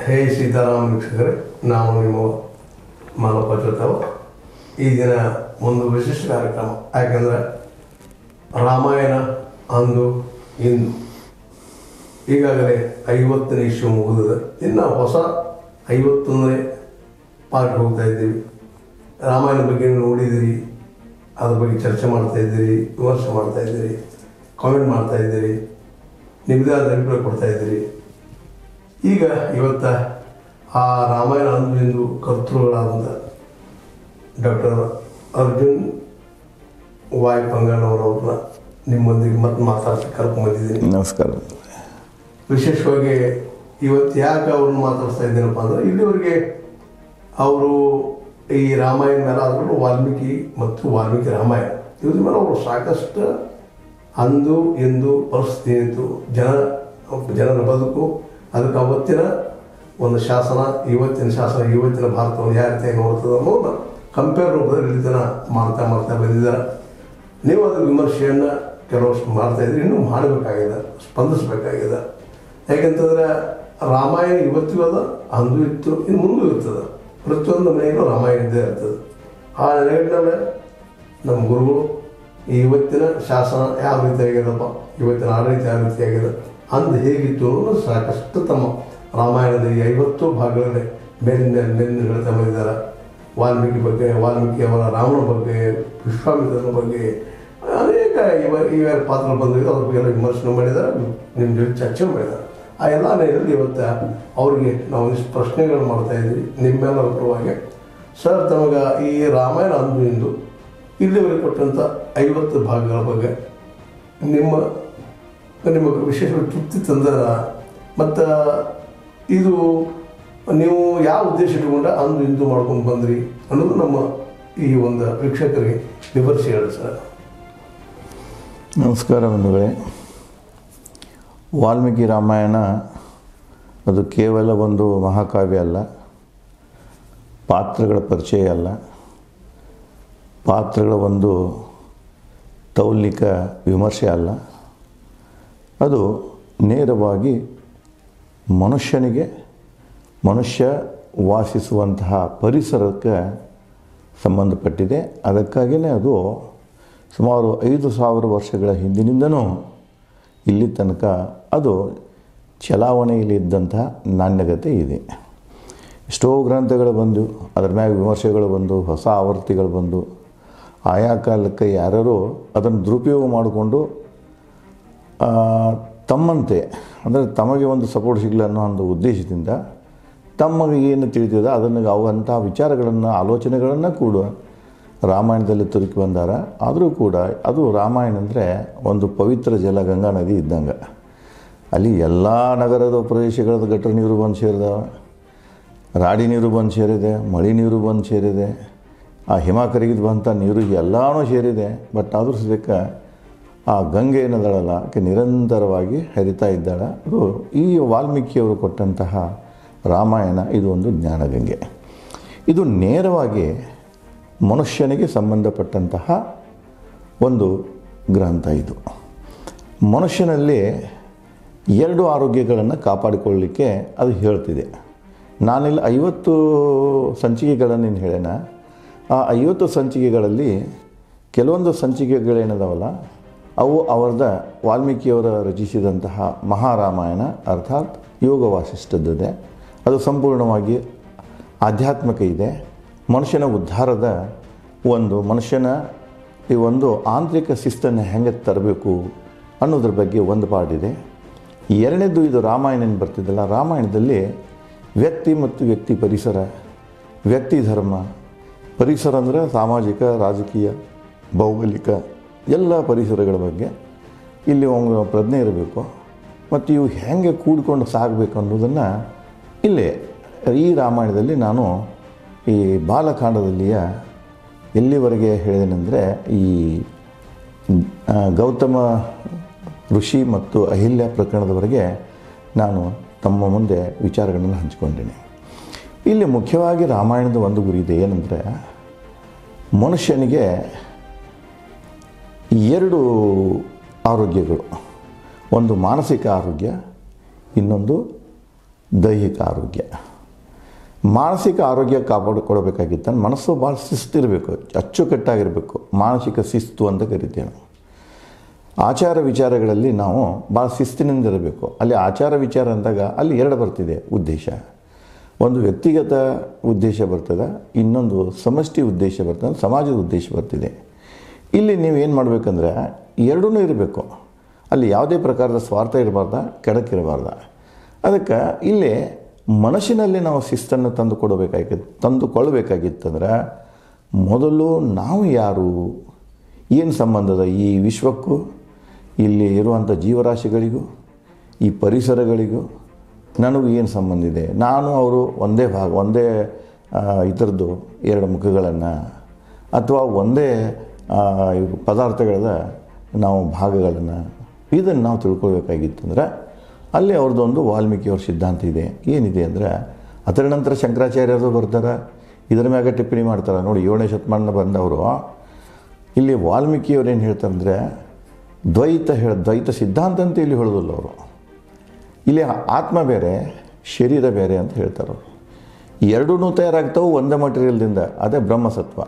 ಹೇ ಸೀತಾರಾಮ ವೀಕ್ಷಕರೇ ನಾವು ನಿಮ್ಮ ಮಾಲಪ್ಪ ಜೊತಾವ ಈ ದಿನ ಒಂದು ವಿಶಿಷ್ಟ ಕಾರ್ಯಕ್ರಮ ಯಾಕಂದ್ರೆ ರಾಮಾಯಣ ಅಂದು ಇಂದು ಈಗಾಗಲೇ ಐವತ್ತನೇ ಇಶ್ಯೂ ಮುಗಿದಿದೆ ಇನ್ನು ಹೊಸ ಐವತ್ತೊಂದನೇ ಪಾರ್ಟ್ ಹೋಗ್ತಾ ಇದ್ದೀವಿ ರಾಮಾಯಣ ಬಗ್ಗೆ ನೀವು ನೋಡಿದಿರಿ ಅದ್ರ ಬಗ್ಗೆ ಚರ್ಚೆ ಮಾಡ್ತಾ ಇದ್ದೀರಿ ವಿಮರ್ಶೆ ಮಾಡ್ತಾ ಇದ್ದೀರಿ ಕಾಮೆಂಟ್ ಮಾಡ್ತಾ ಇದ್ದೀರಿ ನಿಮ್ಮದೇ ಆದ ಅಭಿಪ್ರಾಯ ಕೊಡ್ತಾ ಇದ್ದೀರಿ ಈಗ ಇವತ್ತ ಆ ರಾಮಾಯಣ ಅಂದು ಇಂದು ಕರ್ತೃಗಳಾದಂಥ ಡಾಕ್ಟರ್ ಅರ್ಜುನ್ ವಾಯ್ ಪಂಗಣ್ಣವರವ್ರನ್ನ ನಿಮ್ಮೊಂದಿಗೆ ಮತ್ತೆ ಮಾತಾಡ್ಲಿಕ್ಕೆ ಕರ್ಕೊಂಡ್ಬಂದಿದ್ದೀನಿ ನಮಸ್ಕಾರ ವಿಶೇಷವಾಗಿ ಇವತ್ತು ಯಾಕೆ ಅವ್ರನ್ನ ಮಾತಾಡ್ತಾ ಇದ್ದೀನಪ್ಪ ಅಂದ್ರೆ ಇಲ್ಲಿವರೆಗೆ ಅವರು ಈ ರಾಮಾಯಣ ಮೇಲೆ ಆದರೂ ವಾಲ್ಮೀಕಿ ಮತ್ತು ವಾಲ್ಮೀಕಿ ರಾಮಾಯಣ ಇದ್ರ ಮೇಲೆ ಅವರು ಸಾಕಷ್ಟು ಅಂದು ಎಂದು ಪರಿಸ್ಥಿತಿ ಏನಿತ್ತು ಜನ ಜನರ ಬದುಕು ಅದಕ್ಕೆ ಅವತ್ತಿನ ಒಂದು ಶಾಸನ ಇವತ್ತಿನ ಶಾಸನ ಇವತ್ತಿನ ಭಾರತವನ್ನು ಯಾವ ರೀತಿಯಾಗಿ ನೋಡ್ತದೆ ಅನ್ನೋದನ್ನ ಕಂಪೇರ್ ರೂಪದಲ್ಲಿ ಇಲ್ಲಿ ಜನ ಮಾಡ್ತಾ ಮಾಡ್ತಾ ಬಂದಿದ್ದಾರೆ ನೀವು ಅದರ ವಿಮರ್ಶೆಯನ್ನು ಕೆಲವಷ್ಟು ಮಾಡ್ತಾ ಇದ್ರಿ ಇನ್ನೂ ಮಾಡಬೇಕಾಗಿದೆ ಸ್ಪಂದಿಸಬೇಕಾಗಿದೆ ಯಾಕೆಂತಂದ್ರೆ ರಾಮಾಯಣ ಇವತ್ತಿಗೂ ಅದ ಅಂದು ಇತ್ತು ಇನ್ನು ಮುಂದೂ ಇರ್ತದೆ ಪ್ರತಿಯೊಂದು ಮನೆಯಲ್ಲೂ ರಾಮಾಯಣ ಇದ್ದೇ ಇರ್ತದೆ ಆ ನೆಲೆಗಟ್ಟಿನಲ್ಲಿ ನಮ್ಮ ಗುರುಗಳು ಈ ಇವತ್ತಿನ ಶಾಸನ ಯಾವ ರೀತಿ ಆಗ್ಯದಪ್ಪ ಇವತ್ತಿನ ಆಡಳಿತ ಯಾವ ರೀತಿ ಆಗಿದೆ ಅಂದು ಹೇಗಿತ್ತು ಅನ್ನೋದು ಸಾಕಷ್ಟು ತಮ್ಮ ರಾಮಾಯಣದ ಈ ಐವತ್ತು ಭಾಗಗಳಲ್ಲಿ ಮೇಲಿನ ಮೇಲೆ ಮೇಲಿನ ಹೇಳ್ತಾ ಬಂದಿದ್ದಾರೆ ವಾಲ್ಮೀಕಿ ಬಗ್ಗೆ ವಾಲ್ಮೀಕಿ ಅವರ ರಾಮನ ಬಗ್ಗೆ ವಿಶ್ವಾಮಿತ್ರನ ಬಗ್ಗೆ ಅನೇಕ ಇವ ಇವ ಪಾತ್ರ ಬಂದಿದೆ ಅದ್ರ ಬಗ್ಗೆ ಎಲ್ಲ ವಿಮರ್ಶನೆ ಮಾಡಿದ್ದಾರೆ ನಿಮ್ಮ ಜೊತೆ ಚರ್ಚೆ ಮಾಡಿದ್ದಾರೆ ಆ ಎಲ್ಲ ನೆಲೆಯಲ್ಲಿ ಇವತ್ತು ಅವ್ರಿಗೆ ನಾವು ಇಷ್ಟು ಪ್ರಶ್ನೆಗಳು ಮಾಡ್ತಾ ಇದ್ವಿ ನಿಮ್ಮೆಲ್ಲರ ಪರವಾಗಿ ಸರ್ ತಮಗೆ ಈ ರಾಮಾಯಣ ಅಂದು ಇಂದು ಇಲ್ಲಿವರೆಗೆ ಕೊಟ್ಟಂಥ ಐವತ್ತು ಭಾಗಗಳ ಬಗ್ಗೆ ನಿಮ್ಮ ನಿಮಗೆ ವಿಶೇಷವಾಗಿ ತೃಪ್ತಿ ತಂದರ ಮತ್ತು ಇದು ನೀವು ಯಾವ ಉದ್ದೇಶ ಇಟ್ಕೊಂಡ ಅಂದು ಇಂದು ಮಾಡ್ಕೊಂಡು ಬಂದ್ರಿ ಅನ್ನೋದು ನಮ್ಮ ಈ ಒಂದು ವೀಕ್ಷಕರಿಗೆ ವಿವರಿಸಿ ಹೇಳಿ ಸರ್ ನಮಸ್ಕಾರ ಬಂಧುಗಳೇ ವಾಲ್ಮೀಕಿ ರಾಮಾಯಣ ಅದು ಕೇವಲ ಒಂದು ಮಹಾಕಾವ್ಯ ಅಲ್ಲ ಪಾತ್ರಗಳ ಪರಿಚಯ ಅಲ್ಲ ಪಾತ್ರಗಳ ಒಂದು ತೌಲಿಕ ವಿಮರ್ಶೆ ಅಲ್ಲ ಅದು ನೇರವಾಗಿ ಮನುಷ್ಯನಿಗೆ ಮನುಷ್ಯ ವಾಸಿಸುವಂತಹ ಪರಿಸರಕ್ಕೆ ಸಂಬಂಧಪಟ್ಟಿದೆ ಅದಕ್ಕಾಗಿಯೇ ಅದು ಸುಮಾರು ಐದು ಸಾವಿರ ವರ್ಷಗಳ ಹಿಂದಿನಿಂದನೂ ಇಲ್ಲಿ ತನಕ ಅದು ಚಲಾವಣೆಯಲ್ಲಿದ್ದಂತಹ ನಾಣ್ಯಗತೆ ಇದೆ ಎಷ್ಟೋ ಗ್ರಂಥಗಳು ಬಂದು ಅದ್ರ ಮ್ಯಾಗ ವಿಮರ್ಶೆಗಳು ಬಂದು ಹೊಸ ಆವೃತ್ತಿಗಳು ಬಂದು ಆಯಾ ಕಾಲಕ್ಕೆ ಯಾರ್ಯಾರೋ ಅದನ್ನು ದುರುಪಯೋಗ ಮಾಡಿಕೊಂಡು ಆ, ತಮ್ಮಂತೆ ಅಂದರೆ ತಮಗೆ ಒಂದು ಸಪೋರ್ಟ್ ಸಿಗಲಿ ಅನ್ನೋ ಒಂದು ಉದ್ದೇಶದಿಂದ ತಮಗೆ ಏನು ತಿಳಿದಿದೆ ಅದನ್ನು ಅವಂಥ ವಿಚಾರಗಳನ್ನು ಆಲೋಚನೆಗಳನ್ನು ಕೂಡ ರಾಮಾಯಣದಲ್ಲಿ ತುರುಕಿ ಬಂದಾರ ಆದರೂ ಕೂಡ ಅದು ರಾಮಾಯಣ ಅಂದರೆ ಒಂದು ಪವಿತ್ರ ಜಲ ಗಂಗಾ ನದಿ ಇದ್ದಂಗೆ ಅಲ್ಲಿ ಎಲ್ಲ ನಗರದ ಪ್ರದೇಶಗಳದ ಗಟ್ಟರ ನೀರು ಬಂದು ಸೇರಿದಾವೆ ರಾಡಿ ನೀರು ಬಂದು ಸೇರಿದೆ ಮಳೆ ನೀರು ಬಂದು ಸೇರಿದೆ ಆ ಹಿಮ ಕರಗಿದ ಬಂಥ ನೀರು ಎಲ್ಲನೂ ಸೇರಿದೆ ಬಟ್ ಆದರೂ ಸದ್ಯಕ್ಕೆ ಆ ಗಂಗೆ ಏನದಳಲ್ಲ ಆಕೆ ನಿರಂತರವಾಗಿ ಹರಿತಾ ಇದ್ದಾಳೆ ಅದು ಈ ವಾಲ್ಮೀಕಿಯವರು ಕೊಟ್ಟಂತಹ ರಾಮಾಯಣ ಇದು ಒಂದು ಜ್ಞಾನಗಂಗೆ ಇದು ನೇರವಾಗಿ ಮನುಷ್ಯನಿಗೆ ಸಂಬಂಧಪಟ್ಟಂತಹ ಒಂದು ಗ್ರಂಥ ಇದು ಮನುಷ್ಯನಲ್ಲಿ ಎರಡು ಆರೋಗ್ಯಗಳನ್ನು ಕಾಪಾಡಿಕೊಳ್ಳಲಿಕ್ಕೆ ಅದು ಹೇಳ್ತಿದೆ ನಾನಿಲ್ಲಿ ಐವತ್ತು ಸಂಚಿಕೆಗಳನ್ನು ಏನು ಹೇಳೋಣ ಆ ಐವತ್ತು ಸಂಚಿಕೆಗಳಲ್ಲಿ ಕೆಲವೊಂದು ಸಂಚಿಕೆಗಳೇನದಾವಲ್ಲ ಅವು ಅವರದ ವಾಲ್ಮೀಕಿಯವರ ರಚಿಸಿದಂತಹ ಮಹಾರಾಮಾಯಣ ಅರ್ಥಾತ್ ಯೋಗ ವಾಸಿಷ್ಠದ್ದಿದೆ ಅದು ಸಂಪೂರ್ಣವಾಗಿ ಆಧ್ಯಾತ್ಮಿಕ ಇದೆ ಮನುಷ್ಯನ ಉದ್ಧಾರದ ಒಂದು ಮನುಷ್ಯನ ಈ ಒಂದು ಆಂತರಿಕ ಶಿಸ್ತನ್ನು ಹೆಂಗೆ ತರಬೇಕು ಅನ್ನೋದ್ರ ಬಗ್ಗೆ ಒಂದು ಪಾಡಿದೆ ಎರಡನೇದು ಇದು ರಾಮಾಯಣ ಏನು ಬರ್ತಿದ್ದಲ್ಲ ರಾಮಾಯಣದಲ್ಲಿ ವ್ಯಕ್ತಿ ಮತ್ತು ವ್ಯಕ್ತಿ ಪರಿಸರ ವ್ಯಕ್ತಿ ಧರ್ಮ ಪರಿಸರ ಅಂದರೆ ಸಾಮಾಜಿಕ ರಾಜಕೀಯ ಭೌಗೋಳಿಕ ಎಲ್ಲ ಪರಿಸರಗಳ ಬಗ್ಗೆ ಇಲ್ಲಿ ಒಂದು ಪ್ರಜ್ಞೆ ಇರಬೇಕು ಮತ್ತು ಇವು ಹೇಗೆ ಕೂಡ್ಕೊಂಡು ಸಾಗಬೇಕು ಅನ್ನೋದನ್ನು ಇಲ್ಲೇ ಈ ರಾಮಾಯಣದಲ್ಲಿ ನಾನು ಈ ಬಾಲಕಾಂಡದಲ್ಲಿಯ ಎಲ್ಲಿವರೆಗೆ ಹೇಳಿದೆನೆಂದರೆ ಈ ಆ, ಗೌತಮ ಋಷಿ ಮತ್ತು ಅಹಿಲ್ಯ ಪ್ರಕರಣದವರೆಗೆ ನಾನು ತಮ್ಮ ಮುಂದೆ ವಿಚಾರಗಳನ್ನು ಹಂಚಿಕೊಂಡಿನಿ ಇಲ್ಲಿ ಮುಖ್ಯವಾಗಿ ರಾಮಾಯಣದ ಒಂದು ಗುರಿ ಇದೆ ಏನಂದರೆ ಮನುಷ್ಯನಿಗೆ ಎರಡು ಆರೋಗ್ಯಗಳು ಒಂದು ಮಾನಸಿಕ ಆರೋಗ್ಯ ಇನ್ನೊಂದು ದೈಹಿಕ ಆರೋಗ್ಯ ಮಾನಸಿಕ ಆರೋಗ್ಯ ಕಾಪಾಡಿಕೊಳ್ಬೇಕಾಗಿತ್ತ ಮನಸ್ಸು ಭಾಳ ಶಿಸ್ತಿರಬೇಕು ಅಚ್ಚುಕಟ್ಟಾಗಿರಬೇಕು ಮಾನಸಿಕ ಶಿಸ್ತು ಅಂತ ಕರಿತೇವೆ ನಾವು ಆಚಾರ ವಿಚಾರಗಳಲ್ಲಿ ನಾವು ಭಾಳ ಶಿಸ್ತಿನಿಂದ ಇರಬೇಕು ಅಲ್ಲಿ ಆಚಾರ ವಿಚಾರ ಅಂದಾಗ ಅಲ್ಲಿ ಎರಡು ಬರ್ತಿದೆ ಉದ್ದೇಶ ಒಂದು ವ್ಯಕ್ತಿಗತ ಉದ್ದೇಶ ಬರ್ತದೆ ಇನ್ನೊಂದು ಸಮಷ್ಟಿ ಉದ್ದೇಶ ಬರ್ತದೆ ಸಮಾಜದ ಉದ್ದೇಶ ಬರ್ತಿದೆ ಇಲ್ಲಿ ನೀವು ಏನು ಮಾಡಬೇಕಂದ್ರೆ ಎರಡೂ ಇರಬೇಕು ಅಲ್ಲಿ ಯಾವುದೇ ಪ್ರಕಾರದ ಸ್ವಾರ್ಥ ಇರಬಾರ್ದ ಕೆಡಕಿರಬಾರ್ದ ಅದಕ್ಕೆ ಇಲ್ಲಿ ಮನಸ್ಸಿನಲ್ಲಿ ನಾವು ಶಿಸ್ತನ್ನು ತಂದು ಕೊಡಬೇಕಾಗಿತ್ತು ತಂದುಕೊಳ್ಳಬೇಕಾಗಿತ್ತಂದ್ರೆ ಮೊದಲು ನಾವು ಯಾರು ಏನು ಸಂಬಂಧದ ಈ ವಿಶ್ವಕ್ಕೂ ಇಲ್ಲಿ ಇರುವಂಥ ಜೀವರಾಶಿಗಳಿಗೂ ಈ ಪರಿಸರಗಳಿಗೂ ನನಗೂ ಏನು ಸಂಬಂಧ ಇದೆ ನಾನು ಅವರು ಒಂದೇ ಭಾಗ ಒಂದೇ ಆ, ಇದರದ್ದು ಎರಡು ಮುಖಗಳನ್ನು ಅಥವಾ ಒಂದೇ ಆ, ಇವು ಪದಾರ್ಥಗಳ ನಾವು ಭಾಗಗಳನ್ನು ಇದನ್ನು ನಾವು ತಿಳ್ಕೊಳ್ಬೇಕಾಗಿತ್ತಂದ್ರೆ ಅಲ್ಲಿ ಅವ್ರದ್ದೊಂದು ವಾಲ್ಮೀಕಿಯವ್ರ ಸಿದ್ಧಾಂತ ಇದೆ ಏನಿದೆ ಅಂದರೆ ಅದರ ನಂತರ ಶಂಕರಾಚಾರ್ಯರು ಬರ್ತಾರೆ ಇದರ ಮ್ಯಾಗ ಟಿಪ್ಪಣಿ ಮಾಡ್ತಾರೆ ನೋಡಿ ಏಳನೇ ಶತಮಾನ ಬಂದವರು ಇಲ್ಲಿ ವಾಲ್ಮೀಕಿಯವ್ರು ಏನು ಹೇಳ್ತಾರೆ ಅಂದರೆ ದ್ವೈತ ಹೇಳ ದ್ವೈತ ಸಿದ್ಧಾಂತ ಅಂತ ಇಲ್ಲಿ ಹೇಳೋದಿಲ್ಲ ಅವರು ಇಲ್ಲಿ ಆತ್ಮ ಬೇರೆ ಶರೀರ ಬೇರೆ ಅಂತ ಹೇಳ್ತಾರೆ ಅವರು ಎರಡೂ ತಯಾರಾಗ್ತಾವೆ ಒಂದೇ ಮಟೀರಿಯಲ್ದಿಂದ ಅದೇ ಬ್ರಹ್ಮಸತ್ವ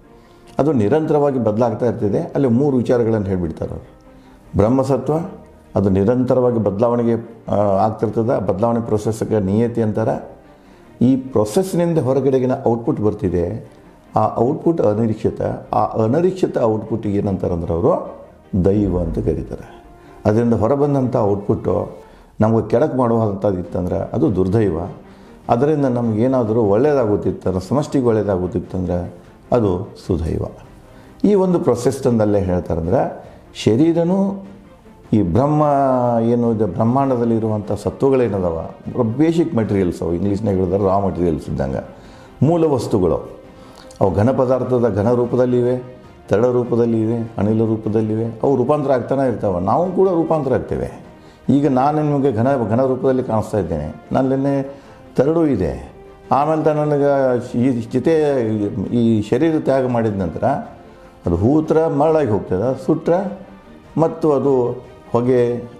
ಅದು ನಿರಂತರವಾಗಿ ಬದಲಾಗ್ತಾ ಇರ್ತಿದೆ ಅಲ್ಲಿ ಮೂರು ವಿಚಾರಗಳನ್ನು ಹೇಳಿಬಿಡ್ತಾರೆ ಅವರು ಬ್ರಹ್ಮಸತ್ವ ಅದು ನಿರಂತರವಾಗಿ ಬದಲಾವಣೆಗೆ ಆ, ಆಗ್ತಿರ್ತದೆ ಬದಲಾವಣೆ ಪ್ರೊಸೆಸ್ಗೆ ನಿಯತಿ ಅಂತಾರೆ ಈ ಪ್ರೊಸೆಸ್ನಿಂದ ಹೊರಗಡೆಗಿನ ಔಟ್ಪುಟ್ ಬರ್ತಿದೆ ಆ ಔಟ್ಪುಟ್ ಅನಿರೀಕ್ಷಿತ ಆ ಅನಿರೀಕ್ಷಿತ ಔಟ್ಪುಟ್ಟಿಗೆ ಏನಂತಾರೆ ಅಂದ್ರೆ ಅವರು ದೈವ ಅಂತ ಕರೀತಾರೆ ಅದರಿಂದ ಹೊರಬಂದಂಥ ಔಟ್ಪುಟ್ಟು ನಮಗೆ ಕೆಳಕ್ಕೆ ಮಾಡುವಂಥದ್ದು ಇತ್ತಂದ್ರೆ ಅದು ದುರ್ದೈವ ಅದರಿಂದ ನಮಗೇನಾದರೂ ಒಳ್ಳೆಯದಾಗುತ್ತಿತ್ತಂದ್ರೆ ಸಮಷ್ಟಿಗೆ ಒಳ್ಳೆಯದಾಗುತ್ತಿತ್ತಂದ್ರೆ ಅದು ಸುದೈವ ಈ ಒಂದು ಪ್ರೊಸೆಸ್ ತಂದಲ್ಲೇ ಹೇಳ್ತಾರಂದ್ರೆ ಶರೀರನೂ ಈ ಬ್ರಹ್ಮ ಏನು ಇದೆ ಬ್ರಹ್ಮಾಂಡದಲ್ಲಿರುವಂಥ ಸತ್ವಗಳೇನದಾವ ಬೇಸಿಕ್ ಮೆಟೀರಿಯಲ್ಸ್ ಅವು ಇಂಗ್ಲೀಷ್ನಾಗ ಹೇಳಿದ್ರೆ ರಾ ಮೆಟೀರಿಯಲ್ಸ್ ಇದ್ದಂಗೆ ಮೂಲ ವಸ್ತುಗಳು ಅವು ಘನ ಪದಾರ್ಥದ ಘನ ರೂಪದಲ್ಲಿವೆ ತರಳ ರೂಪದಲ್ಲಿವೆ ಅನಿಲ ರೂಪದಲ್ಲಿವೆ ಅವು ರೂಪಾಂತರ ಆಗ್ತಾನೆ ಇರ್ತಾವೆ ನಾವು ಕೂಡ ರೂಪಾಂತರ ಆಗ್ತೇವೆ ಈಗ ನಾನು ನಿಮಗೆ ಘನ ಘನ ರೂಪದಲ್ಲಿ ಕಾಣಿಸ್ತಾ ಇದ್ದೇನೆ ನನ್ನಲ್ಲಿ ತರಡು ಇದೆ ಆಮೇಲೆ ತ ನನಗೆ ಈ ಚಿತೆ ಈ ಶರೀರ ತ್ಯಾಗ ಮಾಡಿದ ನಂತರ ಅದು ಹೂತ್ರ ಮರಳಾಗಿ ಹೋಗ್ತದೆ ಸುಟ್ರೆ ಮತ್ತು ಅದು ಹೊಗೆ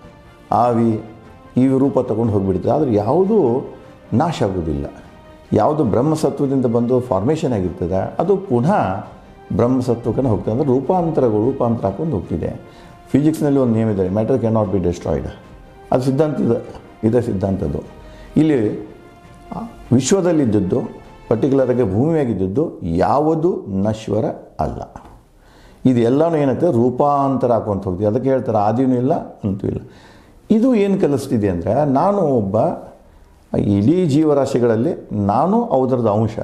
ಆವಿ ಈ ರೂಪ ತಗೊಂಡು ಹೋಗಿಬಿಡ್ತದೆ ಆದರೆ ಯಾವುದೂ ನಾಶ ಆಗೋದಿಲ್ಲ ಯಾವುದು ಬ್ರಹ್ಮಸತ್ವದಿಂದ ಬಂದು ಫಾರ್ಮೇಷನ್ ಆಗಿರ್ತದೆ ಅದು ಪುನಃ ಬ್ರಹ್ಮಸತ್ವಕ್ಕೆ ಹೋಗ್ತದೆ ಅಂದರೆ ರೂಪಾಂತರಗಳು ರೂಪಾಂತರ ಹಾಕೊಂಡು ಹೋಗ್ತಿದೆ ಫಿಸಿಕ್ಸ್ನಲ್ಲಿ ಒಂದು ನಿಯಮ ಇದೆ matter can not be destroyed ಅದು ಸಿದ್ಧಾಂತ ಇದೆ ಇದೇ ಸಿದ್ಧಾಂತದ್ದು ಇಲ್ಲಿ ಆ, ವಿಶ್ವದಲ್ಲಿದ್ದದ್ದು ಪರ್ಟಿಕ್ಯುಲರಾಗಿ ಭೂಮಿಯಾಗಿದ್ದದ್ದು ಯಾವುದು ನಶ್ವರ ಅಲ್ಲ ಇದು ಎಲ್ಲನೂ ಏನಂತೆ ರೂಪಾಂತರ ಹಾಕೊಂತ ಹೋಗ್ತೀವಿ ಅದಕ್ಕೆ ಹೇಳ್ತಾರೆ ಆದಿನೂ ಇಲ್ಲ ಅಂತೂ ಇಲ್ಲ ಇದು ಏನು ಕಲಿಸ್ತಿದೆ ಅಂದರೆ ನಾನು ಒಬ್ಬ ಇಡೀ ಜೀವರಾಶಿಗಳಲ್ಲಿ ನಾನು ಅದರದ್ದು ಅಂಶ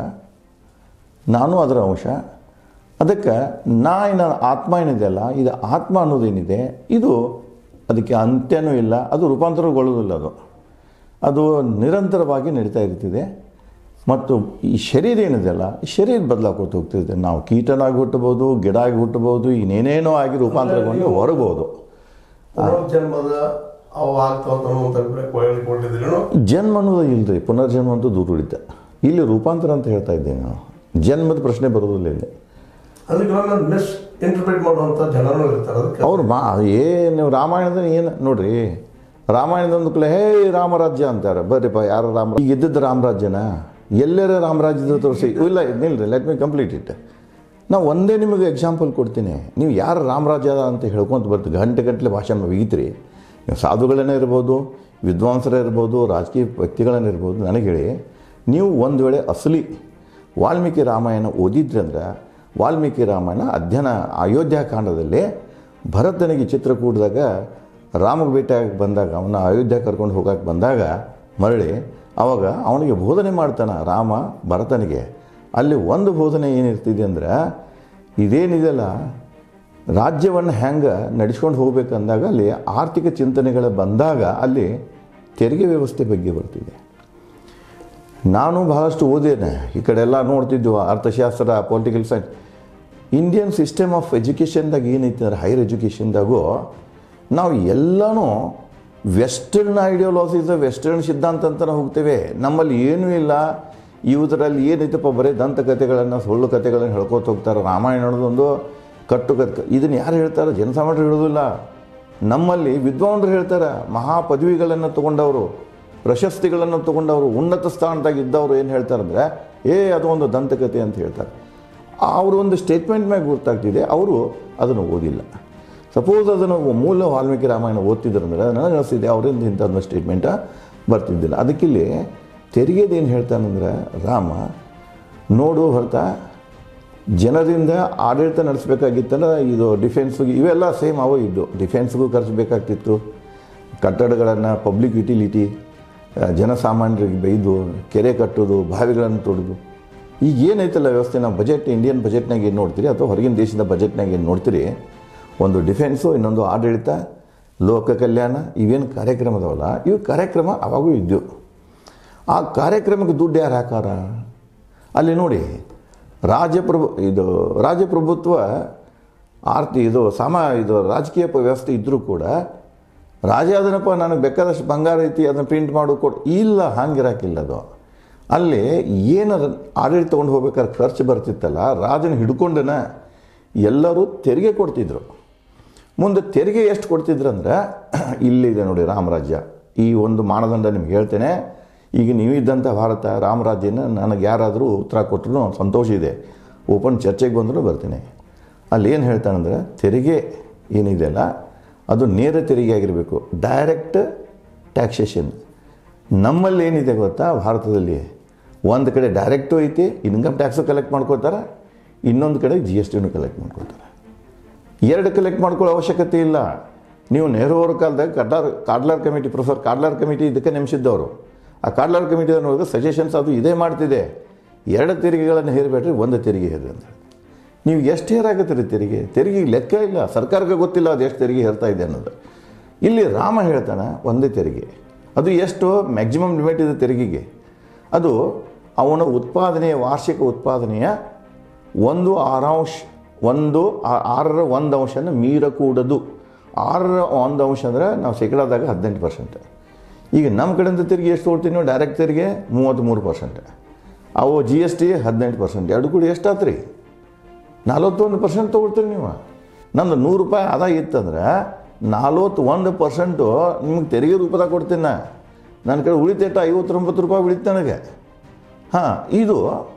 ನಾನು ಅದರ ಅಂಶ ಅದಕ್ಕೆ ನಾ ಏನ ಆತ್ಮ ಏನಿದೆಯಲ್ಲ ಇದು ಆತ್ಮ ಅನ್ನೋದೇನಿದೆ ಇದು ಅದಕ್ಕೆ ಅಂತ್ಯನೂ ಇಲ್ಲ ಅದು ರೂಪಾಂತರಗೊಳ್ಳೋದಿಲ್ಲ ಅದು ಅದು ನಿರಂತರವಾಗಿ ನಡೀತಾ ಇರ್ತಿದೆ ಮತ್ತು ಈ ಶರೀರ ಏನಿದೆಯಲ್ಲ ಈ ಶರೀರ ಬದಲಾಕೋತ ಹೋಗ್ತಿದೆ ನಾವು ಕೀಟನಾಗಿ ಹುಟ್ಟಬಹುದು ಗಿಡ ಆಗಿ ಹುಟ್ಟಬಹುದು ಇನ್ನೇನೇನೋ ಆಗಿ ರೂಪಾಂತರಗೊಂಡು ಹೊರಬಹುದು ಪುನರ್ಜನ್ಮದ ಅವು ಆಗ್ತಾವಂತ ಅನ್ನುವಂಥ ಅಭಿಪ್ರಾಯ ಕೊಟ್ಟಿದ್ದೀರೇನು ಜನ್ಮ ಅನ್ನೋದು ಇಲ್ಲರಿ ಪುನರ್ಜನ್ಮ ಅಂತೂ ದೂರ ಉಳಿತ ಇಲ್ಲಿ ರೂಪಾಂತರ ಅಂತ ಹೇಳ್ತಾ ಇದ್ದೇನೆ ನಾವು ಜನ್ಮದ ಪ್ರಶ್ನೆ ಬರೋದಿಲ್ಲ ಇಲ್ಲಿ ಅಂದ್ರೆ ಕೆಲವೊಮ್ಮೆ ಮಿಸ್ ಇಂಟರ್ಪ್ರಿಟ್ ಮಾಡುವಂಥ ಜನರು ಇರ್ತಾರೆ ಅದಕ್ಕೆ ಅವ್ರು ಮಾ ಏನು ರಾಮಾಯಣದ ಏನು ನೋಡ್ರಿ ರಾಮಾಯಣದೊಂದು ಕಲೆ ಹೇ ರಾಮರಾಜ್ಯ ಅಂತಾರೆ ಬರ್ರಿಪ್ಪ ಯಾರು ರಾಮ ಈಗ ಇದ್ದದ್ದು ರಾಮರಾಜ್ಯನ ಎಲ್ಲರ ರಾಮರಾಜ್ಯದ ತೋರಿಸಿ ಇಲ್ಲ ನಿಲ್ರಿ ಲೆಟ್ ಮಿ ಕಂಪ್ಲೀಟ್ ಇಟ್ ನಾವು ಒಂದೇ ನಿಮಗೆ ಎಕ್ಸಾಂಪಲ್ ಕೊಡ್ತೀನಿ ನೀವು ಯಾರು ರಾಮರಾಜ್ಯ ಅಂತ ಹೇಳ್ಕೊಂತ ಬರ್ತೀವಿ ಗಂಟೆ ಗಂಟಲೆ ಭಾಷಣ ಮುಗೀತ್ರಿ ನೀವು ಸಾಧುಗಳನ್ನೇ ಇರ್ಬೋದು ವಿದ್ವಾಂಸರೇ ಇರ್ಬೋದು ರಾಜಕೀಯ ವ್ಯಕ್ತಿಗಳನ್ನೇ ಇರ್ಬೋದು ನನಗೆ ಹೇಳಿ ನೀವು ಒಂದು ವೇಳೆ ಅಸಲಿ ವಾಲ್ಮೀಕಿ ರಾಮಾಯಣ ಓದಿದ್ರಿ ಅಂದ್ರೆ ವಾಲ್ಮೀಕಿ ರಾಮಾಯಣ ಅಧ್ಯಯನ ಅಯೋಧ್ಯಾಕಾಂಡದಲ್ಲಿ ಭರತನಿಗೆ ಚಿತ್ರಕೂಟದಾಗ ರಾಮಗೆ ಭೇಟಿಯಾಗಿ ಬಂದಾಗ ಅವನ ಅಯೋಧ್ಯ ಕರ್ಕೊಂಡು ಹೋಗಕ್ಕೆ ಬಂದಾಗ ಮರಳಿ ಅವಾಗ ಅವನಿಗೆ ಬೋಧನೆ ಮಾಡ್ತಾನೆ ರಾಮ ಭರತನಿಗೆ ಅಲ್ಲಿ ಒಂದು ಬೋಧನೆ ಏನಿರ್ತಿದೆ ಅಂದ್ರೆ ಇದೇನಿದೆಯಲ್ಲ ರಾಜ್ಯವನ್ನು ಹೆಂಗೆ ನಡೆಸ್ಕೊಂಡು ಹೋಗ್ಬೇಕಂದಾಗ ಅಲ್ಲಿ ಆರ್ಥಿಕ ಚಿಂತನೆಗಳು ಬಂದಾಗ ಅಲ್ಲಿ ತೆರಿಗೆ ವ್ಯವಸ್ಥೆ ಬಗ್ಗೆ ಬರ್ತಿದೆ ನಾನು ಬಹಳಷ್ಟು ಓದೇನೆ ಈ ಕಡೆ ಎಲ್ಲ ನೋಡ್ತಿದ್ವು ಅರ್ಥಶಾಸ್ತ್ರ political science Indian system of ಎಜುಕೇಷನ್ದಾಗ ಏನೈತೆ ಅಂದ್ರೆ ಹೈಯರ್ ಎಜುಕೇಷನ್ದಾಗೂ ನಾವು ಎಲ್ಲನೂ ವೆಸ್ಟರ್ನ್ ಐಡಿಯಾಲಜೀಸ್ ವೆಸ್ಟರ್ನ್ ಸಿದ್ಧಾಂತ ಅಂತ ಹೋಗ್ತೇವೆ ನಮ್ಮಲ್ಲಿ ಏನೂ ಇಲ್ಲ ಇವುದರಲ್ಲಿ ಏನೈತಪ್ಪ ಬರೀ ದಂತಕಥೆಗಳನ್ನು ಸುಳ್ಳು ಕಥೆಗಳನ್ನು ಹೇಳ್ಕೊತ ಹೋಗ್ತಾರೆ ರಾಮಾಯಣ ಅನ್ನೋದೊಂದು ಕಟ್ಟು ಕತ್ ಇದನ್ನು ಯಾರು ಹೇಳ್ತಾರೆ ಜನಸಾಮಾನ್ಯರು ಹೇಳೋದಿಲ್ಲ ನಮ್ಮಲ್ಲಿ ವಿದ್ವಾಂಸರು ಹೇಳ್ತಾರೆ ಮಹಾ ಪದವಿಗಳನ್ನು ತೊಗೊಂಡವರು ಪ್ರಶಸ್ತಿಗಳನ್ನು ತಗೊಂಡು ಅವರು ಉನ್ನತ ಸ್ಥಾನದಾಗ ಇದ್ದವರು ಏನು ಹೇಳ್ತಾರೆ ಅಂದರೆ ಏ ಅದು ಒಂದು ದಂತಕತೆ ಅಂತ ಹೇಳ್ತಾರೆ ಅವರು ಒಂದು ಸ್ಟೇಟ್ಮೆಂಟ್ ಮ್ಯಾಗ ಗೊತ್ತಾಗ್ತಿದೆ ಅವರು ಅದನ್ನು ಓದಿಲ್ಲ ಸಪೋಸ್ ಅದನ್ನು ಮೂಲ ವಾಲ್ಮೀಕಿ ರಾಮಾಯಣ ಓದ್ತಿದ್ರಂದ್ರೆ ನನಗೆ ಅನಿಸ್ತಿದೆ ಅವರಿಂದ ಇಂಥದ್ದು ಸ್ಟೇಟ್ಮೆಂಟ ಬರ್ತಿದ್ದಿಲ್ಲ ಅದಕ್ಕಿಲ್ಲಿ ತೆರಿಗೆದು ಏನು ಹೇಳ್ತಾನಂದ್ರೆ ರಾಮ ನೋಡು ಹೊರತಾ ಜನರಿಂದ ಆಡಳಿತ ನಡೆಸಬೇಕಾಗಿತ್ತಲ್ಲ ಇದು ಡಿಫೆನ್ಸ್ಗೆ ಇವೆಲ್ಲ ಸೇಮ್ ಅವ ಇದ್ದು ಡಿಫೆನ್ಸ್ಗೂ ಖರ್ಚು ಬೇಕಾಗ್ತಿತ್ತು ಕಟ್ಟಡಗಳನ್ನು ಪಬ್ಲಿಕ್ ಯುಟಿಲಿಟಿ ಆ, ಜನಸಾಮಾನ್ಯರಿಗೆ ಬೈದು ಕೆರೆ ಕಟ್ಟೋದು ಬಾವಿಗಳನ್ನು ತೊಡೋದು ಈಗ ಏನೈತಲ್ಲ ವ್ಯವಸ್ಥೆ ನಾವು ಬಜೆಟ್ ಇಂಡಿಯನ್ ಬಜೆಟ್ನಾಗ ಏನು ನೋಡ್ತೀರಿ ಅಥವಾ ಹೊರಗಿನ ದೇಶದ ಬಜೆಟ್ನಾಗ ಏನು ನೋಡ್ತೀರಿ ಒಂದು ಡಿಫೆನ್ಸು ಇನ್ನೊಂದು ಆಡಳಿತ ಲೋಕ ಕಲ್ಯಾಣ ಇವೇನು ಕಾರ್ಯಕ್ರಮ ಅದಾವಲ್ಲ ಇವು ಕಾರ್ಯಕ್ರಮ ಅವಾಗೂ ಇದ್ದವು ಆ ಕಾರ್ಯಕ್ರಮಕ್ಕೆ ದುಡ್ಡು ಯಾರು ಹಾಕಾರ ಅಲ್ಲಿ ನೋಡಿ ರಾಜಪ್ರಭು ಇದು ರಾಜಪ್ರಭುತ್ವ ಆರ್ತಿ ಇದು ಸಾಮ ಇದು ರಾಜಕೀಯ ಪ- ವ್ಯವಸ್ಥೆ ಇದ್ದರೂ ಕೂಡ ರಾಜ ಅದನಪ್ಪ ನನಗೆ ಬೇಕಾದಷ್ಟು ಬಂಗಾರ ಐತಿ ಅದನ್ನು ಪ್ರಿಂಟ್ ಮಾಡು ಕೊಡು ಇಲ್ಲ ಹಂಗಿರಾಕಿಲ್ಲ ಅದು ಅಲ್ಲಿ ಏನು ರ- ಆಡಳಿತ ತೊಗೊಂಡು ಹೋಗ್ಬೇಕಾದ್ರೆ ಖರ್ಚು ಬರ್ತಿತ್ತಲ್ಲ ರಾಜನ ಹಿಡ್ಕೊಂಡನ ಎಲ್ಲರೂ ತೆರಿಗೆ ಕೊಡ್ತಿದ್ರು ಮುಂದೆ ತೆರಿಗೆ ಎಷ್ಟು ಕೊಡ್ತಿದ್ರಂದ್ರೆ ಇಲ್ಲಿದೆ ನೋಡಿ ರಾಮರಾಜ್ಯ ಈ ಒಂದು ಮಾನದಂಡ ನಿಮ್ಗೆ ಹೇಳ್ತೇನೆ ಈಗ ನೀವಿದ್ದಂಥ ಭಾರತ ರಾಮರಾಜ್ಯನ ನನಗೆ ಯಾರಾದರೂ ಉತ್ತರ ಕೊಟ್ಟರು ಸಂತೋಷ ಇದೆ ಓಪನ್ ಚರ್ಚೆಗೆ ಬಂದರೂ ಬರ್ತೀನಿ ಅಲ್ಲಿ ಏನು ಹೇಳ್ತಾನಂದ್ರೆ ತೆರಿಗೆ ಏನಿದೆಯಲ್ಲ ಅದು ನೇರ ತೆರಿಗೆ ಆಗಿರಬೇಕು ಡೈರೆಕ್ಟ್ ಟ್ಯಾಕ್ಸೇಷನ್ ನಮ್ಮಲ್ಲಿ ಏನಿದೆ ಗೊತ್ತಾ ಭಾರತದಲ್ಲಿ ಒಂದು ಕಡೆ ಡೈರೆಕ್ಟು ಐತಿ ಇನ್ಕಮ್ ಟ್ಯಾಕ್ಸು ಕಲೆಕ್ಟ್ ಮಾಡ್ಕೋತಾರೆ ಇನ್ನೊಂದು ಕಡೆ ಜಿ ಎಸ್ ಟಿನೂ ಕಲೆಕ್ಟ್ ಮಾಡ್ಕೋತಾರೆ ಎರಡು ಕಲೆಕ್ಟ್ ಮಾಡ್ಕೊಳ್ಳೋ ಅವಶ್ಯಕತೆ ಇಲ್ಲ ನೀವು ನೆಹರು ಅವ್ರ ಕಾಲದಾಗ ಕಡ್ಲಾರ್ ಕಾಡ್ಲಾರ್ ಕಮಿಟಿ ಪ್ರೊಫೆಸರ್ ಕಾಡ್ಲಾರ್ ಕಮಿಟಿ ಇದಕ್ಕೆ ನೇಮಿಸಿದ್ದವರು ಆ ಕಾಡ್ಲಾರ್ ಕಮಿಟಿ ನೋಡಿದ್ರೆ ಸಜೆಷನ್ಸ್ ಅದು ಇದೇ ಮಾಡ್ತಿದೆ ಎರಡು ತೆರಿಗೆಗಳನ್ನು ಹೇರಬೇಡ್ರಿ ಒಂದು ತೆರಿಗೆ ಹೇರಿ ಅಂತ ನೀವು ಎಷ್ಟು ಹೇರಾಗತ್ತೆ ರೀ ತೆರಿಗೆ ತೆರಿಗೆ ಲೆಕ್ಕ ಇಲ್ಲ ಸರ್ಕಾರಕ್ಕೆ ಗೊತ್ತಿಲ್ಲ ಅದು ಎಷ್ಟು ತೆರಿಗೆ ಹೇರ್ತಾ ಇದೆ ಅನ್ನೋದು ಇಲ್ಲಿ ರಾಮ ಹೇಳ್ತಾನೆ ಒಂದೇ ತೆರಿಗೆ ಅದು ಎಷ್ಟು ಮ್ಯಾಕ್ಸಿಮಮ್ ಲಿಮಿಟ್ ಇದೆ ತೆರಿಗೆಗೆ ಅದು ಅವನ ಉತ್ಪಾದನೆಯ ವಾರ್ಷಿಕ ಉತ್ಪಾದನೆಯ ಒಂದು ಆರಾಂಶ ಒಂದು ಆ- ಆರರ ಒಂದು ಅಂಶನ ಮೀರಕೂಡದು ಆರರ ಒಂದು ಅಂಶ ಅಂದರೆ ನಾವು ಶೇಕಡಾದಾಗ ಹದಿನೆಂಟು ಪರ್ಸೆಂಟ್ ಈಗ ನಮ್ಮ ಕಡೆಯಿಂದ ತೆರಿಗೆ ಎಷ್ಟು ತೊಗೊಳ್ತೀವಿ ನೀವು ಡೈರೆಕ್ಟ್ ತೆರಿಗೆ ಮೂವತ್ತ್ಮೂರು ಪರ್ಸೆಂಟ್ ಅವು ಜಿ ಎಸ್ ಟಿ ಹದಿನೆಂಟು ಪರ್ಸೆಂಟ್ ಎರಡು ಕೂಡ ಎಷ್ಟಾತು ರೀ ನಲವತ್ತೊಂದು ಪರ್ಸೆಂಟ್ ತೊಗೊಳ್ತೀರಿ ನೀವು ನಂದು ನೂರು ರೂಪಾಯಿ ಆದಾಯ ಇತ್ತಂದ್ರೆ ನಲ್ವತ್ತೊಂದು ಪರ್ಸೆಂಟು ನಿಮ್ಗೆ ತೆರಿಗೆ ರೂಪದಾಗ ಕೊಡ್ತೀನಿ ನಾ ನನ್ನ ಕಡೆ ಉಳಿತೇಟ ಐವತ್ತೊಂಬತ್ತು ರೂಪಾಯಿ ಉಳಿತು ನನಗೆ ಹಾಂ ಇದು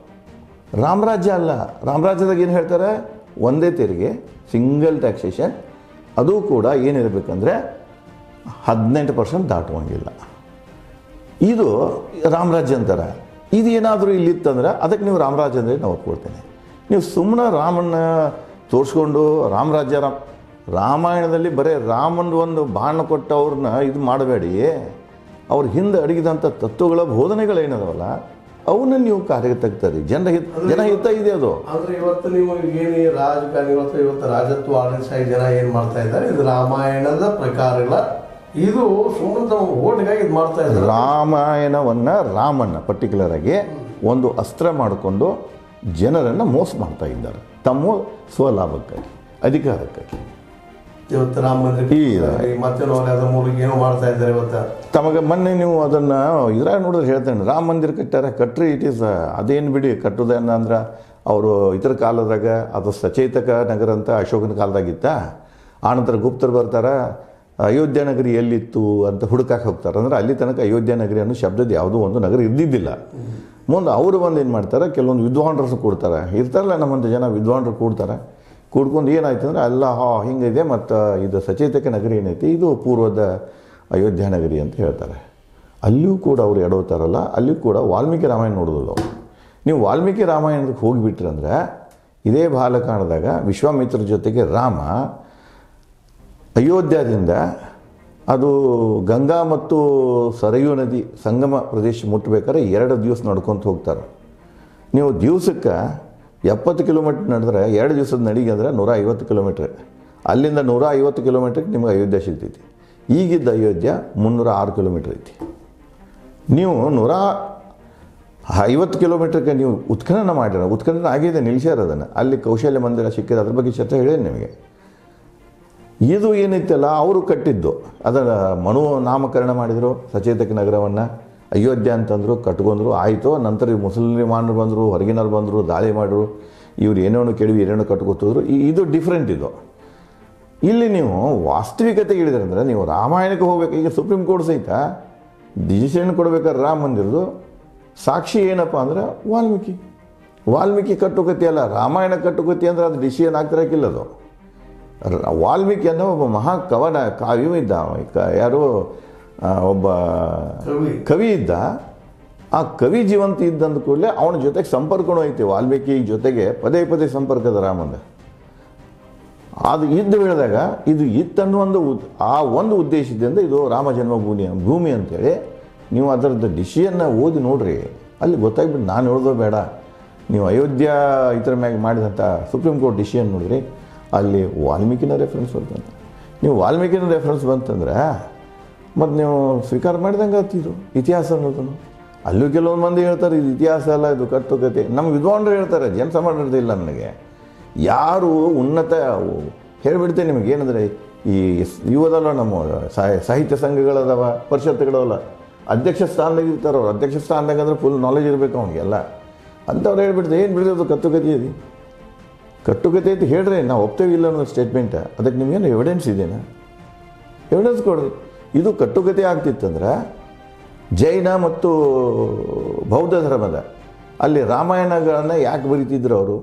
ರಾಮರಾಜ್ಯ ಅಲ್ಲ ರಾಮರಾಜ್ಯದಾಗ ಏನು ಹೇಳ್ತಾರೆ ಒಂದೇ ತೆರಿಗೆ ಸಿಂಗಲ್ ಟ್ಯಾಕ್ಸೇಷನ್ ಅದು ಕೂಡ ಏನಿರಬೇಕಂದ್ರೆ ಹದಿನೆಂಟು ಪರ್ಸೆಂಟ್ ದಾಟುವಂಗಿಲ್ಲ ಇದು ರಾಮರಾಜ್ಯ ಅಂತಾರೆ ಇದು ಏನಾದರೂ ಇಲ್ಲಿತ್ತಂದ್ರೆ ಅದಕ್ಕೆ ನೀವು ರಾಮರಾಜ್ಯ ಅಂದರೆ ನಾವು ಒಪ್ಕೊಳ್ತೇನೆ ನೀವು ಸುಮ್ಮನೆ ರಾಮನ್ನ ತೋರಿಸ್ಕೊಂಡು ರಾಮರಾಜ್ಯ ರಾಮ್ ರಾಮಾಯಣದಲ್ಲಿ ಬರೀ ರಾಮನ ಒಂದು ಬಾಣ ಕೊಟ್ಟು ಅವ್ರನ್ನ ಇದು ಮಾಡಬೇಡಿ ಅವ್ರ ಹಿಂದೆ ಅಡಗಿದಂಥ ತತ್ವಗಳ ಬೋಧನೆಗಳೇನದವಲ್ಲ ಅವನ್ನ ನೀವು ಕಾರ್ಯಕ್ಕೆ ತೆಗ್ತಾರೆ ಜನರ ಹಿತ ಜನಹಿತ ಇದೆ ಅದು ಅಂದ್ರೆ ಇವತ್ತು ನೀವು ಏನು ಈ ರಾಜಕಾರಣಿಗಳು ಅಥವಾ ಇವತ್ತು ರಾಜತ್ವ ಆಡಳಿತಶಾಹಿ ಜನ ಏನ್ ಮಾಡ್ತಾ ಇದ್ದಾರೆ ಇದು ರಾಮಾಯಣದ ಪ್ರಕಾರಗಳ ಇದು ಸುಮ್ಮನೆ ತಮ್ಮ ಓಟ್ಗಾಗಿ ಇದು ಮಾಡ್ತಾ ಇದ್ದಾರೆ ರಾಮಾಯಣವನ್ನ ರಾಮನ್ನ ಪರ್ಟಿಕ್ಯುಲರ್ ಆಗಿ ಒಂದು ಅಸ್ತ್ರ ಮಾಡಿಕೊಂಡು ಜನರನ್ನು ಮೋಸ ಮಾಡ್ತಾ ಇದ್ದಾರೆ ತಮ್ಮ ಸ್ವಲಾಭಕ್ಕಾಗಿ ಅಧಿಕಾರಕ್ಕಾಗಿ ಇವತ್ತು ರಾಮ ಮಂದಿರ ಈ- ಮತ್ತೆ ಅದ್ರ ಮೂಲಕ ಏನೋ ಮಾಡ್ತಾ ಇದ್ದಾರೆ ಇವತ್ತು ತಮಗೆ ಮೊನ್ನೆ ನೀವು ಅದನ್ನು ಇದ್ರಾಗ ನೋಡಿದ್ರೆ ಹೇಳ್ತೇನೆ ರಾಮ ಮಂದಿರ ಕಟ್ಟಾರ ಕಟ್ರಿ ಇಟ್ ಈಸ್ ಅದೇನು ಬಿಡಿ ಕಟ್ಟೋದೇನ ಅಂದ್ರೆ ಅವರು ಇತರ ಕಾಲದಾಗ ಅದು ಸಚೇತಕ ನಗರ ಅಂತ ಅಶೋಕನ ಕಾಲದಾಗಿತ್ತ ಆನಂತರ ಗುಪ್ತರು ಬರ್ತಾರ ಅಯೋಧ್ಯ ನಗರಿ ಎಲ್ಲಿತ್ತು ಅಂತ ಹುಡುಕಕ್ಕೆ ಹೋಗ್ತಾರೆ ಅಂದ್ರೆ ಅಲ್ಲಿ ತನಕ ಅಯೋಧ್ಯ ನಗರಿ ಅನ್ನೋ ಶಬ್ದದ ಯಾವುದೋ ಒಂದು ನಗರ ಇದ್ದಿದ್ದಿಲ್ಲ ಮುಂದೆ ಅವರು ಬಂದು ಏನು ಮಾಡ್ತಾರೆ ಕೆಲವೊಂದು ವಿದ್ವಾಂಸರು ಕೊಡ್ತಾರೆ ಇರ್ತಾರಲ್ಲ ನಮ್ಮಂಥ ಜನ ವಿದ್ವಾಂಸರು ಕೂಡ್ತಾರೆ ಕೂಡ್ಕೊಂಡು ಏನಾಯ್ತು ಅಂದ್ರೆ ಅಲ್ಲ ಹಾ ಹಿಂಗಿದೆ ಮತ್ತು ಇದು ಸಚೇತಕ ನಗರಿ ಏನೈತಿ ಇದು ಪೂರ್ವದ ಅಯೋಧ್ಯ ನಗರಿ ಅಂತ ಹೇಳ್ತಾರೆ ಅಲ್ಲಿಯೂ ಕೂಡ ಅವ್ರು ಎಡವುತ್ತಾರಲ್ಲ ಅಲ್ಲಿಯೂ ಕೂಡ ವಾಲ್ಮೀಕಿ ರಾಮಾಯಣ ನೋಡೋದಿಲ್ಲ ಅವರು ನೀವು ವಾಲ್ಮೀಕಿ ರಾಮಾಯಣಕ್ಕೆ ಹೋಗಿಬಿಟ್ರಂದ್ರೆ ಇದೇ ಬಾಲಕಾಂಡದಾಗ ವಿಶ್ವಾಮಿತ್ರ ಜೊತೆಗೆ ರಾಮ ಅಯೋಧ್ಯದಿಂದ ಅದು ಗಂಗಾ ಮತ್ತು ಸರಯೂ ನದಿ ಸಂಗಮ ಪ್ರದೇಶ ಮುಟ್ಟಬೇಕಾದ್ರೆ ಎರಡು ದಿವಸ ನಡ್ಕೊತ ಹೋಗ್ತಾರೆ ನೀವು ದಿವಸಕ್ಕೆ ಎಪ್ಪತ್ತು ಕಿಲೋಮೀಟ್ರ್ ನಡೆದ್ರೆ ಎರಡು ದಿವಸದ ನಡಿಗೆ ಅಂದ್ರೆ ನೂರ ಐವತ್ತು ಕಿಲೋಮೀಟ್ರ್ ಅಲ್ಲಿಂದ ನೂರ ಐವತ್ತು ಕಿಲೋಮೀಟ್ರಿಗೆ ನಿಮ್ಗೆ ಅಯೋಧ್ಯ ಸಿಗ್ತೈತಿ ಈಗಿದ್ದ ಅಯೋಧ್ಯ ಮುನ್ನೂರ ಆರು ಕಿಲೋಮೀಟ್ರ್ ಐತಿ ನೀವು ನೂರ ಐವತ್ತು ಕಿಲೋಮೀಟ್ರಿಗೆ ನೀವು ಉತ್ಖನನ ಮಾಡಿರ ಉತ್ಖನನ ಆಗಿದೆ ನಿಲ್ಸ್ಯಾರ ಅದನ್ನು ಅಲ್ಲಿ ಕೌಶಲ್ಯ ಮಂದಿರ ಸಿಕ್ಕಿದೆ ಅದ್ರ ಬಗ್ಗೆ ಚರ್ಚೆ ಹೇಳೇನು ನಿಮಗೆ ಇದು ಏನೈತಲ್ಲ ಅವರು ಕಟ್ಟಿದ್ದು ಅದರ ಮನು ನಾಮಕರಣ ಮಾಡಿದರು ಸಚೇತಕ ನಗರವನ್ನು ಅಯೋಧ್ಯ ಅಂತಂದರು ಕಟ್ಕೊಂಡ್ರು ಆಯಿತು ನಂತರ ಈ ಮುಸಲ್ಮಾನರು ಬಂದರು ಹೊರಗಿನವ್ರು ಬಂದರು ದಾಳಿ ಮಾಡಿದ್ರು ಇವ್ರು ಏನೇನೋ ಕೆಡವಿ ಏನೇನೋ ಕಟ್ಕೊತಿದ್ರು ಈ- ಇದು ಡಿಫ್ರೆಂಟ್ ಇದು ಇಲ್ಲಿ ನೀವು ವಾಸ್ತವಿಕತೆಗೆ ಹೇಳಿದ್ರಂದ್ರೆ ನೀವು ರಾಮಾಯಣಕ್ಕೆ ಹೋಗ್ಬೇಕು ಈಗ ಸುಪ್ರೀಂ ಕೋರ್ಟ್ ಸಹಿತ ಡಿಸಿಷನ್ ಕೊಡ್ಬೇಕಾದ್ರೆ ರಾಮ ಮಂದಿರದು ಸಾಕ್ಷಿ ಏನಪ್ಪ ಅಂದ್ರೆ ವಾಲ್ಮೀಕಿ ವಾಲ್ಮೀಕಿ ಕಟ್ಟುಕತೆ ಅಲ್ಲ ರಾಮಾಯಣ ಕಟ್ಟುಕತೆ ಅಂದ್ರೆ ಅದು ಡಿಸಿಷನ್ ಆಗ್ತಿರಕ್ಕಿಲ್ಲ ಅದು ರ- ವಾಲ್ಮೀಕಿ ಅನ್ನೋ ಒಬ್ಬ ಮಹಾ ಕವನ ಕಾವ್ಯ ಇದ್ದ ಅವ. ಕ- ಯಾರು ಆ, ಒಬ್ಬ ಕವಿ. ಕವಿ ಇದ್ದ ಆ ಕವಿ ಜೀವಂತ ಇದ್ದಂದ ಕೂಡಲೇ ಅವನ ಜೊತೆಗೆ ಸಂಪರ್ಕನೂ ಐತಿ ವಾಲ್ಮೀಕಿ ಜೊತೆಗೆ ಪದೇ ಪದೇ ಸಂಪರ್ಕದ ರಾಮಂದ ಅದು ಇದ್ದು ಹೇಳಿದಾಗ ಇದು ಇತ್ತನ್ನೋ ಒಂದು ಉದ್- ಆ ಒಂದು ಉದ್ದೇಶದಿಂದ ಇದು ರಾಮ ಜನ್ಮಭೂಮಿ ಭೂಮಿ ಅಂತೇಳಿ ನೀವು ಅದರದ್ದು ಡಿಸಿಷನ್ನ ಓದಿ ನೋಡ್ರಿ ಅಲ್ಲಿ ಗೊತ್ತಾಗ್ಬಿಟ್ಟು ನಾನು ಹೇಳ್ದೋ ಬೇಡ ನೀವು ಅಯೋಧ್ಯ ಇತರ ಮ್ಯಾಗ ಮಾಡಿದಂಥ ಸುಪ್ರೀಂ ಕೋರ್ಟ್ ಡಿಸಿಷನ್ ನೋಡಿರಿ ಅಲ್ಲಿ ವಾಲ್ಮೀಕಿನ ರೆಫರೆನ್ಸ್ ಬರ್ತಂತೆ ನೀವು ವಾಲ್ಮೀಕಿನ ರೆಫರೆನ್ಸ್ ಬಂತಂದ್ರೆ ಮತ್ತು ನೀವು ಸ್ವೀಕಾರ ಮಾಡಿದಂಗೆ ಆತಿದು ಇತಿಹಾಸ ಅನ್ನೋದನ್ನು ಅಲ್ಲೂ ಕೆಲವೊಂದು ಮಂದಿ ಹೇಳ್ತಾರೆ ಇದು ಇತಿಹಾಸ ಅಲ್ಲ ಇದು ಕಟ್ಟುಕತೆ ನಮ್ಮ ವಿದ್ವಾಂಸರು ಹೇಳ್ತಾರೆ ಜನಸಾಮಾನ್ಯರದ್ದು ಇಲ್ಲ ನನಗೆ ಯಾರು ಉನ್ನತ ಹೇಳಿಬಿಡ್ತೇನೆ ನಿಮಗೆ ಏನಂದರೆ ಈ ಇವದಲ್ಲ ನಮ್ಮ ಸಾಹಿ- ಸಾಹಿತ್ಯ ಸಂಘಗಳದಾವ ಪರಿಷತ್ತುಗಳವಲ್ಲ ಅಧ್ಯಕ್ಷ ಸ್ಥಾನದಾಗ ಇರ್ತಾರೆ ಅವ್ರು ಅಧ್ಯಕ್ಷ ಸ್ಥಾನದಾಗ ಅಂದ್ರೆ ಫುಲ್ ನಾಲೆಜ್ ಇರಬೇಕು ಅವನಿಗೆಲ್ಲ ಅಂಥವ್ರು ಹೇಳ್ಬಿಡ್ತಾರೆ ಏನು ಬಿಡ್ತದೆ ಕಟ್ಟುಕತೆ ಇದೆ ಕಟ್ಟುಕತೆ ಅಂತ ಹೇಳ್ರಿ ನಾವು ಒಪ್ತೇವೆ ಇಲ್ಲ ಅನ್ನೋ ಸ್ಟೇಟ್ಮೆಂಟ್ ಅದಕ್ಕೆ ನಿಮಗೇನು ಎವಿಡೆನ್ಸ್ ಇದೆಯಾ ಎವಿಡೆನ್ಸ್ ಕೊಡ್ರಿ ಇದು ಕಟ್ಟುಕತೆ ಆಗ್ತಿತ್ತಂದ್ರೆ ಜೈನ ಮತ್ತು ಬೌದ್ಧ ಧರ್ಮದ ಅಲ್ಲಿ ರಾಮಾಯಣಗಳನ್ನು ಯಾಕೆ ಬರೀತಿದ್ರು ಅವರು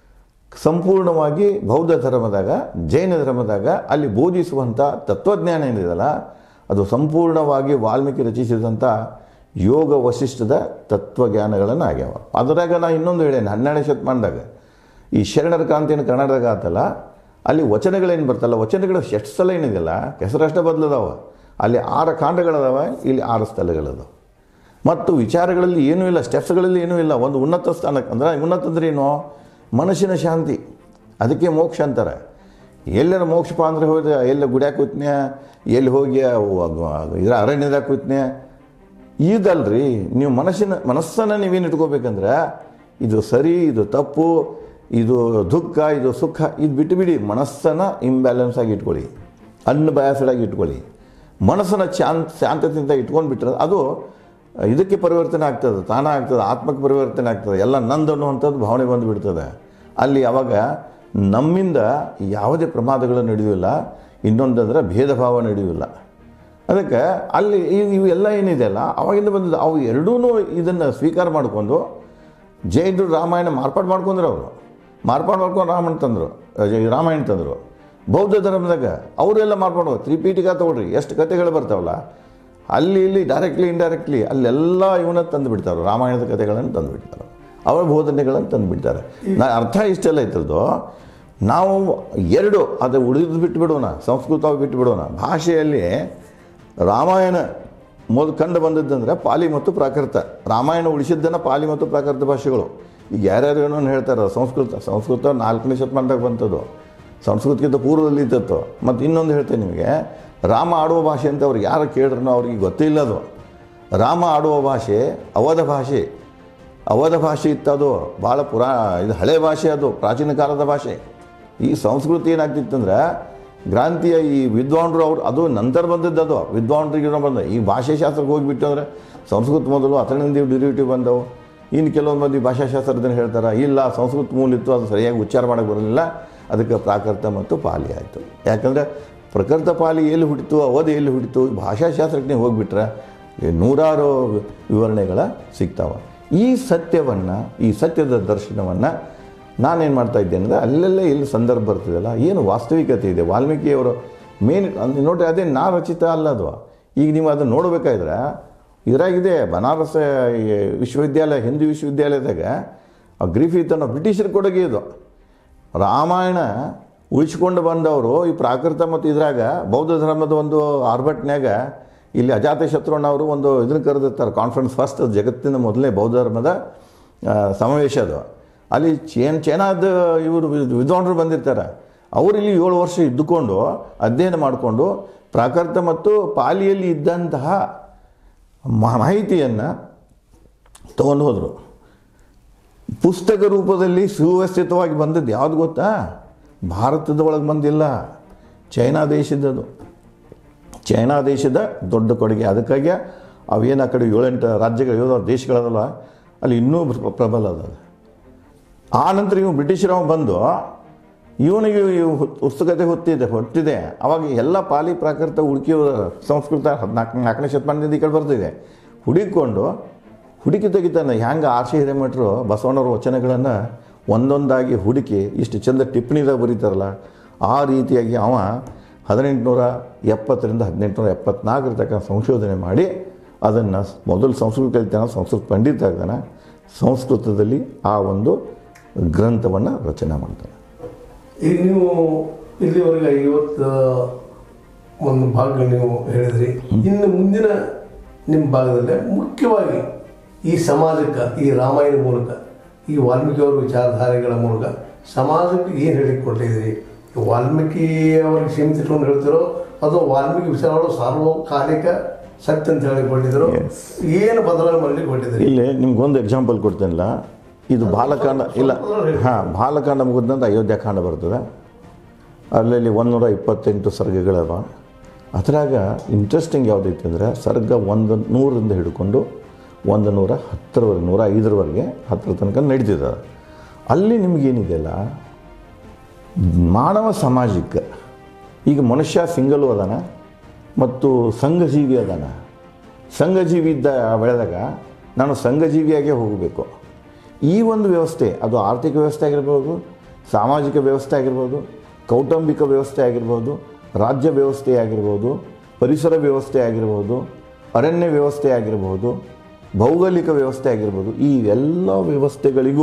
ಸಂಪೂರ್ಣವಾಗಿ ಬೌದ್ಧ ಧರ್ಮದಾಗ ಜೈನ ಧರ್ಮದಾಗ ಅಲ್ಲಿ ಬೋಧಿಸುವಂಥ ತತ್ವಜ್ಞಾನ ಏನಿದೆಯಲ್ಲ ಅದು ಸಂಪೂರ್ಣವಾಗಿ ವಾಲ್ಮೀಕಿ ರಚಿಸಿದಂಥ ಯೋಗ ವಶಿಷ್ಠದ ತತ್ವಜ್ಞಾನಗಳನ್ನು ಆಗ್ಯಾವ ಅದರಾಗ ನಾ ಇನ್ನೊಂದು ಹೇಳೇನೆ ಹನ್ನೆರಡನೇ ಶತಮಾನದಾಗ ಈ ಶರಣರ ಕ್ರಾಂತಿಯನ್ನು ಕನ್ನಡದಾಗ ಆತಲ್ಲ ಅಲ್ಲಿ ವಚನಗಳೇನು ಬರ್ತಲ್ಲ ವಚನಗಳು ಎಷ್ಟು ಸ್ಥಳ ಏನಿದೆಯಲ್ಲ ಹೆಸರಷ್ಟೇ ಬದಲದಾವ ಅಲ್ಲಿ ಆರು ಕಾಂಡಗಳದಾವ ಇಲ್ಲಿ ಆರು ಸ್ಥಳಗಳದಾವ ಮತ್ತು ವಿಚಾರಗಳಲ್ಲಿ ಏನೂ ಇಲ್ಲ ಸ್ಟೆಪ್ಸ್ಗಳಲ್ಲಿ ಏನೂ ಇಲ್ಲ ಒಂದು ಉನ್ನತ ಸ್ಥಾನಕ್ಕೆ ಅಂದ್ರೆ ಉನ್ನತ ಅಂದ್ರೆ ಏನು ಮನಸ್ಸಿನ ಶಾಂತಿ ಅದಕ್ಕೆ ಮೋಕ್ಷ ಅಂತಾರೆ ಎಲ್ಲರ ಮೋಕ್ಷಪ ಅಂದ್ರೆ ಹೋದ ಎಲ್ಲ ಗುಡ್ಯಾಕ ಕೂತ್ನ್ಯ ಎಲ್ಲಿ ಹೋಗಿ ಇದ್ರ ಅರಣ್ಯದಾಗ ಕೂತ್ನ್ಯ ಇದಲ್ರಿ ನೀವು ಮನಸ್ಸಿನ ಮನಸ್ಸನ್ನು ನೀವೇನು ಇಟ್ಕೋಬೇಕಂದ್ರೆ ಇದು ಸರಿ ಇದು ತಪ್ಪು ಇದು ದುಃಖ ಇದು ಸುಖ ಇದು ಬಿಟ್ಟು ಬಿಡಿ ಮನಸ್ಸನ್ನು ಇಂಬ್ಯಾಲೆನ್ಸ್ ಆಗಿ ಇಟ್ಕೊಳ್ಳಿ ಅನ್ಬ್ಯಾಲೆನ್ಸ್ಡ್ ಆಗಿ ಇಟ್ಕೊಳ್ಳಿ ಮನಸ್ಸನ್ನು ಶಾಂತ ಶಾಂತತೆಯಿಂದ ಇಟ್ಕೊಂಡು ಬಿಟ್ರೆ ಅದು ಇದಕ್ಕೆ ಪರಿವರ್ತನೆ ಆಗ್ತದೆ ತಾನ ಆಗ್ತದೆ ಆತ್ಮಕ್ಕೆ ಪರಿವರ್ತನೆ ಆಗ್ತದೆ ಎಲ್ಲ ನಂದು ಅನ್ನುವಂಥದ್ದು ಭಾವನೆ ಬಂದು ಬಿಡ್ತದೆ ಅಲ್ಲಿ ಅವಾಗ ನಮ್ಮಿಂದ ಯಾವುದೇ ಪ್ರಮಾದಗಳು ನಡೆಯುವುದಿಲ್ಲ ಇನ್ನೊಂದಂದ್ರೆ ಭೇದ ಭಾವ ನಡೆಯುವುದಿಲ್ಲ ಅದಕ್ಕೆ ಅಲ್ಲಿ ಇವ್- ಇವೆಲ್ಲ ಏನಿದೆಯಲ್ಲ ಅವಾಗಿಂದ ಬಂದಿದ್ದು ಅವು ಎರಡೂ ಇದನ್ನು ಸ್ವೀಕಾರ ಮಾಡ್ಕೊಂಡು ಜೈನರು ರಾಮಾಯಣ ಮಾರ್ಪಾಡು ಮಾಡ್ಕೊಂಡ್ರು ಅವರು ಮಾರ್ಪಾಡು ಮಾಡ್ಕೊಂಡು ರಾಮಣ್ಣ ತಂದರು ಅಹ್, ರಾಮಾಯಣ ತಂದರು ಬೌದ್ಧ ಧರ್ಮದಾಗ ಅವರೆಲ್ಲ ಮಾರ್ಪಾಡು ತ್ರಿಪೀಠಿಕ ತಗೊಳ್ರಿ ಎಷ್ಟು ಕಥೆಗಳು ಬರ್ತಾವಲ್ಲ ಅಲ್ಲಿ ಇಲ್ಲಿ ಡೈರೆಕ್ಟ್ಲಿ ಇಂಡೈರೆಕ್ಟ್ಲಿ ಅಲ್ಲೆಲ್ಲ ಇವನ್ನ ತಂದು ಬಿಡ್ತಾರೆ ರಾಮಾಯಣದ ಕಥೆಗಳನ್ನು ತಂದು ಬಿಡ್ತಾರೆ ಅವರ ಬೋಧನೆಗಳನ್ನು ತಂದು ಬಿಡ್ತಾರೆ ನಾ ಅರ್ಥ ಇಷ್ಟೆಲ್ಲ ಇರ್ತದೋ ನಾವು ಎರಡು ಅದು ಉಳಿದು ಬಿಟ್ಟು ಬಿಡೋಣ ಸಂಸ್ಕೃತ ಬಿಟ್ಟು ಬಿಡೋಣ ಭಾಷೆಯಲ್ಲಿ ರಾಮಾಯಣ ಮೊದಲು ಕಂಡು ಬಂದದ್ದಂದ್ರೆ ಪಾಲಿ ಮತ್ತು ಪ್ರಾಕೃತ ರಾಮಾಯಣ ಉಳಿಸಿದ್ದನ್ನು ಪಾಲಿ ಮತ್ತು ಪ್ರಾಕೃತ ಭಾಷೆಗಳು ಈಗ ಯಾರ್ಯಾರು ಏನೋ ಹೇಳ್ತಾರೆ ಸಂಸ್ಕೃತ ಸಂಸ್ಕೃತ ನಾಲ್ಕನೇ ಶತಮಾನದಾಗ ಬಂತದ್ದು ಸಂಸ್ಕೃತಕ್ಕಿಂತ ಪೂರ್ವದಲ್ಲಿ ಇದ್ದತ್ತು ಮತ್ತು ಇನ್ನೊಂದು ಹೇಳ್ತೇನೆ ನಿಮಗೆ ರಾಮ ಆಡುವ ಭಾಷೆ ಅಂತ ಅವ್ರು ಯಾರು ಕೇಳ್ರೂ ಅವ್ರಿಗೆ ಗೊತ್ತೇ ಇಲ್ಲ ಅದು ರಾಮ ಆಡುವ ಭಾಷೆ ಅವಧ ಭಾಷೆ ಅವಧ ಭಾಷೆ ಇತ್ತದು ಭಾಳ ಪುರಾ ಇದು ಹಳೆ ಭಾಷೆ ಅದು ಪ್ರಾಚೀನ ಕಾಲದ ಭಾಷೆ ಈ ಸಂಸ್ಕೃತಿ ಏನಾಗ್ತಿತ್ತಂದ್ರೆ ಕ್ರಾಂತಿಯ ಈ ವಿದ್ವಾಂಸರು ಅವ್ರು ಅದು ನಂತರ ಬಂದದ್ದು ಅದು ವಿದ್ವಾಂಸರಿಗೆ ಬಂದ ಈ ಭಾಷೆ ಶಾಸ್ತ್ರಕ್ಕೆ ಹೋಗಿಬಿಟ್ಟು ಅಂದರೆ ಸಂಸ್ಕೃತ ಮೊದಲು ಅದರಿಂದ ಡಿರಿವಿಟಿವ್ ಬಂದವು ಇನ್ನು ಕೆಲವೊಂದು ಮಂದಿ ಭಾಷಾಶಾಸ್ತ್ರದನ್ನು ಹೇಳ್ತಾರೆ ಇಲ್ಲ ಸಂಸ್ಕೃತ ಮೂಲ ಇತ್ತು ಅದು ಸರಿಯಾಗಿ ಉಚ್ಚಾರ ಮಾಡೋಕ್ಕೆ ಬರಲಿಲ್ಲ ಅದಕ್ಕೆ ಪ್ರಾಕೃತ ಮತ್ತು ಪಾಲಿ ಆಯಿತು ಯಾಕಂದರೆ ಪ್ರಕೃತ ಪಾಲಿ ಎಲ್ಲಿ ಹುಟ್ಟಿತು ಅವಧಿ ಎಲ್ಲಿ ಹುಟ್ಟಿತು ಭಾಷಾಶಾಸ್ತ್ರಕ್ಕೆ ನೀವು ಹೋಗಿಬಿಟ್ರೆ ಈ ನೂರಾರು ವಿವರಣೆಗಳ ಸಿಗ್ತಾವೆ ಈ ಸತ್ಯವನ್ನು ಈ ಸತ್ಯದ ದರ್ಶನವನ್ನು ನಾನೇನು ಮಾಡ್ತಾ ಇದ್ದೇನೆ ಅಂದರೆ ಅಲ್ಲೆಲ್ಲ ಎಲ್ಲಿ ಸಂದರ್ಭ ಬರ್ತಿದೆಯಲ್ಲ ಏನು ವಾಸ್ತವಿಕತೆ ಇದೆ ವಾಲ್ಮೀಕಿಯವರು ಮೇನ್ ಅಂದ್ರೆ ನೋಡ್ರಿ ಅದೇ ನಾ ರಚಿತ ಅಲ್ಲ ಅದು ಈಗ ನೀವು ಅದನ್ನು ನೋಡಬೇಕಾದ್ರೆ ಇದ್ರಾಗಿದೆ ಬನಾರಸ್ ಈ ವಿಶ್ವವಿದ್ಯಾಲಯ ಹಿಂದೂ ವಿಶ್ವವಿದ್ಯಾಲಯದಾಗ ಆ ಗ್ರಿಫಿತ್ ಅನ್ನೋ ಬ್ರಿಟಿಷರ ಕೊಡುಗೆ ಇದು ರಾಮಾಯಣ ಉಳಿಸ್ಕೊಂಡು ಬಂದವರು ಈ ಪ್ರಾಕೃತ ಮತ್ತು ಇದ್ರಾಗ ಬೌದ್ಧ ಧರ್ಮದ ಒಂದು ಆರ್ಭಟ್ನ್ಯಾಗ ಇಲ್ಲಿ ಅಜಾತ ಶತ್ರುಣ್ಣವರು ಒಂದು ಇದನ್ನು ಕರೆದಿರ್ತಾರೆ ಕಾನ್ಫರೆನ್ಸ್ ಫಸ್ಟ್ ಜಗತ್ತಿನ ಮೊದಲನೇ ಬೌದ್ಧ ಧರ್ಮದ ಆ, ಸಮಾವೇಶ ಅದು ಅಲ್ಲಿ ಚೇನ್ ಚೈನಾದ ಇವರು ವಿದ್ವಾಂಸರು ಬಂದಿರ್ತಾರೆ ಅವರು ಇಲ್ಲಿ ಏಳು ವರ್ಷ ಇದ್ದುಕೊಂಡು ಅಧ್ಯಯನ ಮಾಡಿಕೊಂಡು ಪ್ರಾಕೃತ ಮತ್ತು ಪಾಲಿಯಲ್ಲಿ ಇದ್ದಂತಹ ಮಾಹಿತಿಯನ್ನು ತಗೊಂಡು ಹೋದರು ಪುಸ್ತಕ ರೂಪದಲ್ಲಿ ಸುವ್ಯವಸ್ಥಿತವಾಗಿ ಬಂದದ್ದು ಯಾವ್ದು ಗೊತ್ತಾ ಭಾರತದ ಒಳಗೆ ಬಂದಿಲ್ಲ ಚೈನಾ ದೇಶದದು ಚೈನಾ ದೇಶದ ದೊಡ್ಡ ಕೊಡುಗೆ ಅದಕ್ಕಾಗಿ ಅವೇನು ಆ ಕಡೆ ಏಳೆಂಟು ರಾಜ್ಯಗಳು ಏಳು ದೇಶಗಳದಲ್ಲ ಅಲ್ಲಿ ಇನ್ನೂ ಪ್ರ- ಪ್ರಬಲ ಅದ ಆ ನಂತರ ಇವು ಬ್ರಿಟಿಷರವ ಬಂದು ಇವನಿಗೆ ಇವು ಹು- ಉತ್ಸುಕತೆ ಹೊತ್ತಿದೆ ಹೊತ್ತಿದೆ ಅವಾಗ ಎಲ್ಲ ಪಾಲಿ ಪ್ರಾಕೃತ ಉಡುಕಿ ಸಂಸ್ಕೃತ ಹದಿನಾಲ್ಕು ನಾಲ್ಕನೇ ಶತಮಾನದಿಂದ ಈ ಕಡೆ ಬರ್ತಿದೆ ಹುಡುಕಿಕೊಂಡು ಹುಡುಕಿ ತೆಗಿತಾನೆ ಹ್ಯಾಂಗೆ ಆರ್ಷಿ ಹಿರೇಮಠರು ಬಸವಣ್ಣವ್ರ ವಚನಗಳನ್ನು ಒಂದೊಂದಾಗಿ ಹುಡುಕಿ ಇಷ್ಟು ಚಂದ ಟಿಪ್ಪಣಿದಾಗ ಬರೀತಾರಲ್ಲ ಆ ರೀತಿಯಾಗಿ ಅವ ಹದಿನೆಂಟುನೂರ ಎಪ್ಪತ್ತರಿಂದ ಹದಿನೆಂಟುನೂರ ಎಪ್ಪತ್ನಾಲ್ಕರ ತನಕ ಸಂಶೋಧನೆ ಮಾಡಿ ಅದನ್ನು ಮೊದಲು ಸಂಸ್ಕೃತ ಕಲಿತಾನೆ ಸಂಸ್ಕೃತ ಪಂಡಿತ ಆಗ್ತಾನೆ ಸಂಸ್ಕೃತದಲ್ಲಿ ಆ ಒಂದು ಗ್ರಂಥವನ್ನು ರಚನೆ ಮಾಡ್ತಾನೆ ಈಗ ನೀವು ಇಲ್ಲಿವರೆಗೆ ಐವತ್ತು ಒಂದು ಭಾಗ ನೀವು ಹೇಳಿದ್ರಿ ಇನ್ನು ಮುಂದಿನ ನಿಮ್ಮ ಭಾಗದಲ್ಲಿ ಮುಖ್ಯವಾಗಿ ಈ ಸಮಾಜಕ್ಕೆ ಈ ರಾಮಾಯಣ ಮೂಲಕ ಈ ವಾಲ್ಮೀಕಿ ಅವರ ವಿಚಾರಧಾರೆಗಳ ಮೂಲಕ ಸಮಾಜಕ್ಕೆ ಏನು ಹೇಳಿಕ್ ಕೊಟ್ಟಿದ್ದೀರಿ ವಾಲ್ಮೀಕಿ ಅವ್ರಿಗೆ ಸೀಮಿತ ಇಟ್ಕೊಂಡು ಹೇಳ್ತಿರೋ ಅಥವಾ ವಾಲ್ಮೀಕಿ ವಿಚಾರಗಳು ಸಾರ್ವಕಾಲಿಕ ಸತ್ಯ ಅಂತ ಹೇಳಿ ಕೊಟ್ಟಿದ್ರು Yes. ಏನು ಬದಲಾವಣೆ ಮಾಡಲಿಕ್ಕೆ ಕೊಟ್ಟಿದ್ದೀರಿ ಇಲ್ಲಿ ನಿಮ್ಗೊಂದು ಎಕ್ಸಾಂಪಲ್ ಕೊಡ್ತೇನಲ್ಲ ಇದು ಬಾಲಕಾಂಡ ಇಲ್ಲ ಹಾಂ ಬಾಲಕಾಂಡ ಮುಗಿದಂತ ಅಯೋಧ್ಯಕಾಂಡ ಬರ್ತದೆ ಅಲ್ಲಲ್ಲಿ ಒಂದೂರ ಇಪ್ಪತ್ತೆಂಟು ಸರ್ಗಗಳವ ಅದ್ರಾಗ ಇಂಟ್ರೆಸ್ಟಿಂಗ್ ಯಾವುದೈತೆ ಅಂದರೆ ಸರ್ಗ ಒಂದು ನೂರಿಂದ ಹಿಡ್ಕೊಂಡು ಒಂದು ನೂರ ಹತ್ತರವರೆಗೆ ನೂರ ಐದರವರೆಗೆ ಹತ್ತರ ತನಕ ನಡೀತಿದೆ ಅಲ್ಲಿ ನಿಮಗೇನಿದೆಯಲ್ಲ ಮಾನವ ಸಾಮಾಜಿಕ ಈಗ ಮನುಷ್ಯ ಸಿಂಗಲು ಅದಾನ ಮತ್ತು ಸಂಘಜೀವಿ ಅದಾನ ಸಂಘಜೀವಿ ಇದ್ದ ಬೆಳೆದಾಗ ನಾನು ಸಂಘಜೀವಿಯಾಗೇ ಹೋಗಬೇಕು ಈ ಒಂದು ವ್ಯವಸ್ಥೆ ಅದು ಆರ್ಥಿಕ ವ್ಯವಸ್ಥೆ ಆಗಿರ್ಬೋದು ಸಾಮಾಜಿಕ ವ್ಯವಸ್ಥೆ ಆಗಿರ್ಬೋದು ಕೌಟುಂಬಿಕ ವ್ಯವಸ್ಥೆ ಆಗಿರ್ಬೋದು ರಾಜ್ಯ ವ್ಯವಸ್ಥೆ ಆಗಿರ್ಬೋದು ಪರಿಸರ ವ್ಯವಸ್ಥೆ ಆಗಿರ್ಬೋದು ಅರಣ್ಯ ವ್ಯವಸ್ಥೆ ಆಗಿರ್ಬೋದು ಭೌಗೋಳಿಕ ವ್ಯವಸ್ಥೆ ಆಗಿರ್ಬೋದು ಈ ಎಲ್ಲ ವ್ಯವಸ್ಥೆಗಳಿಗೂ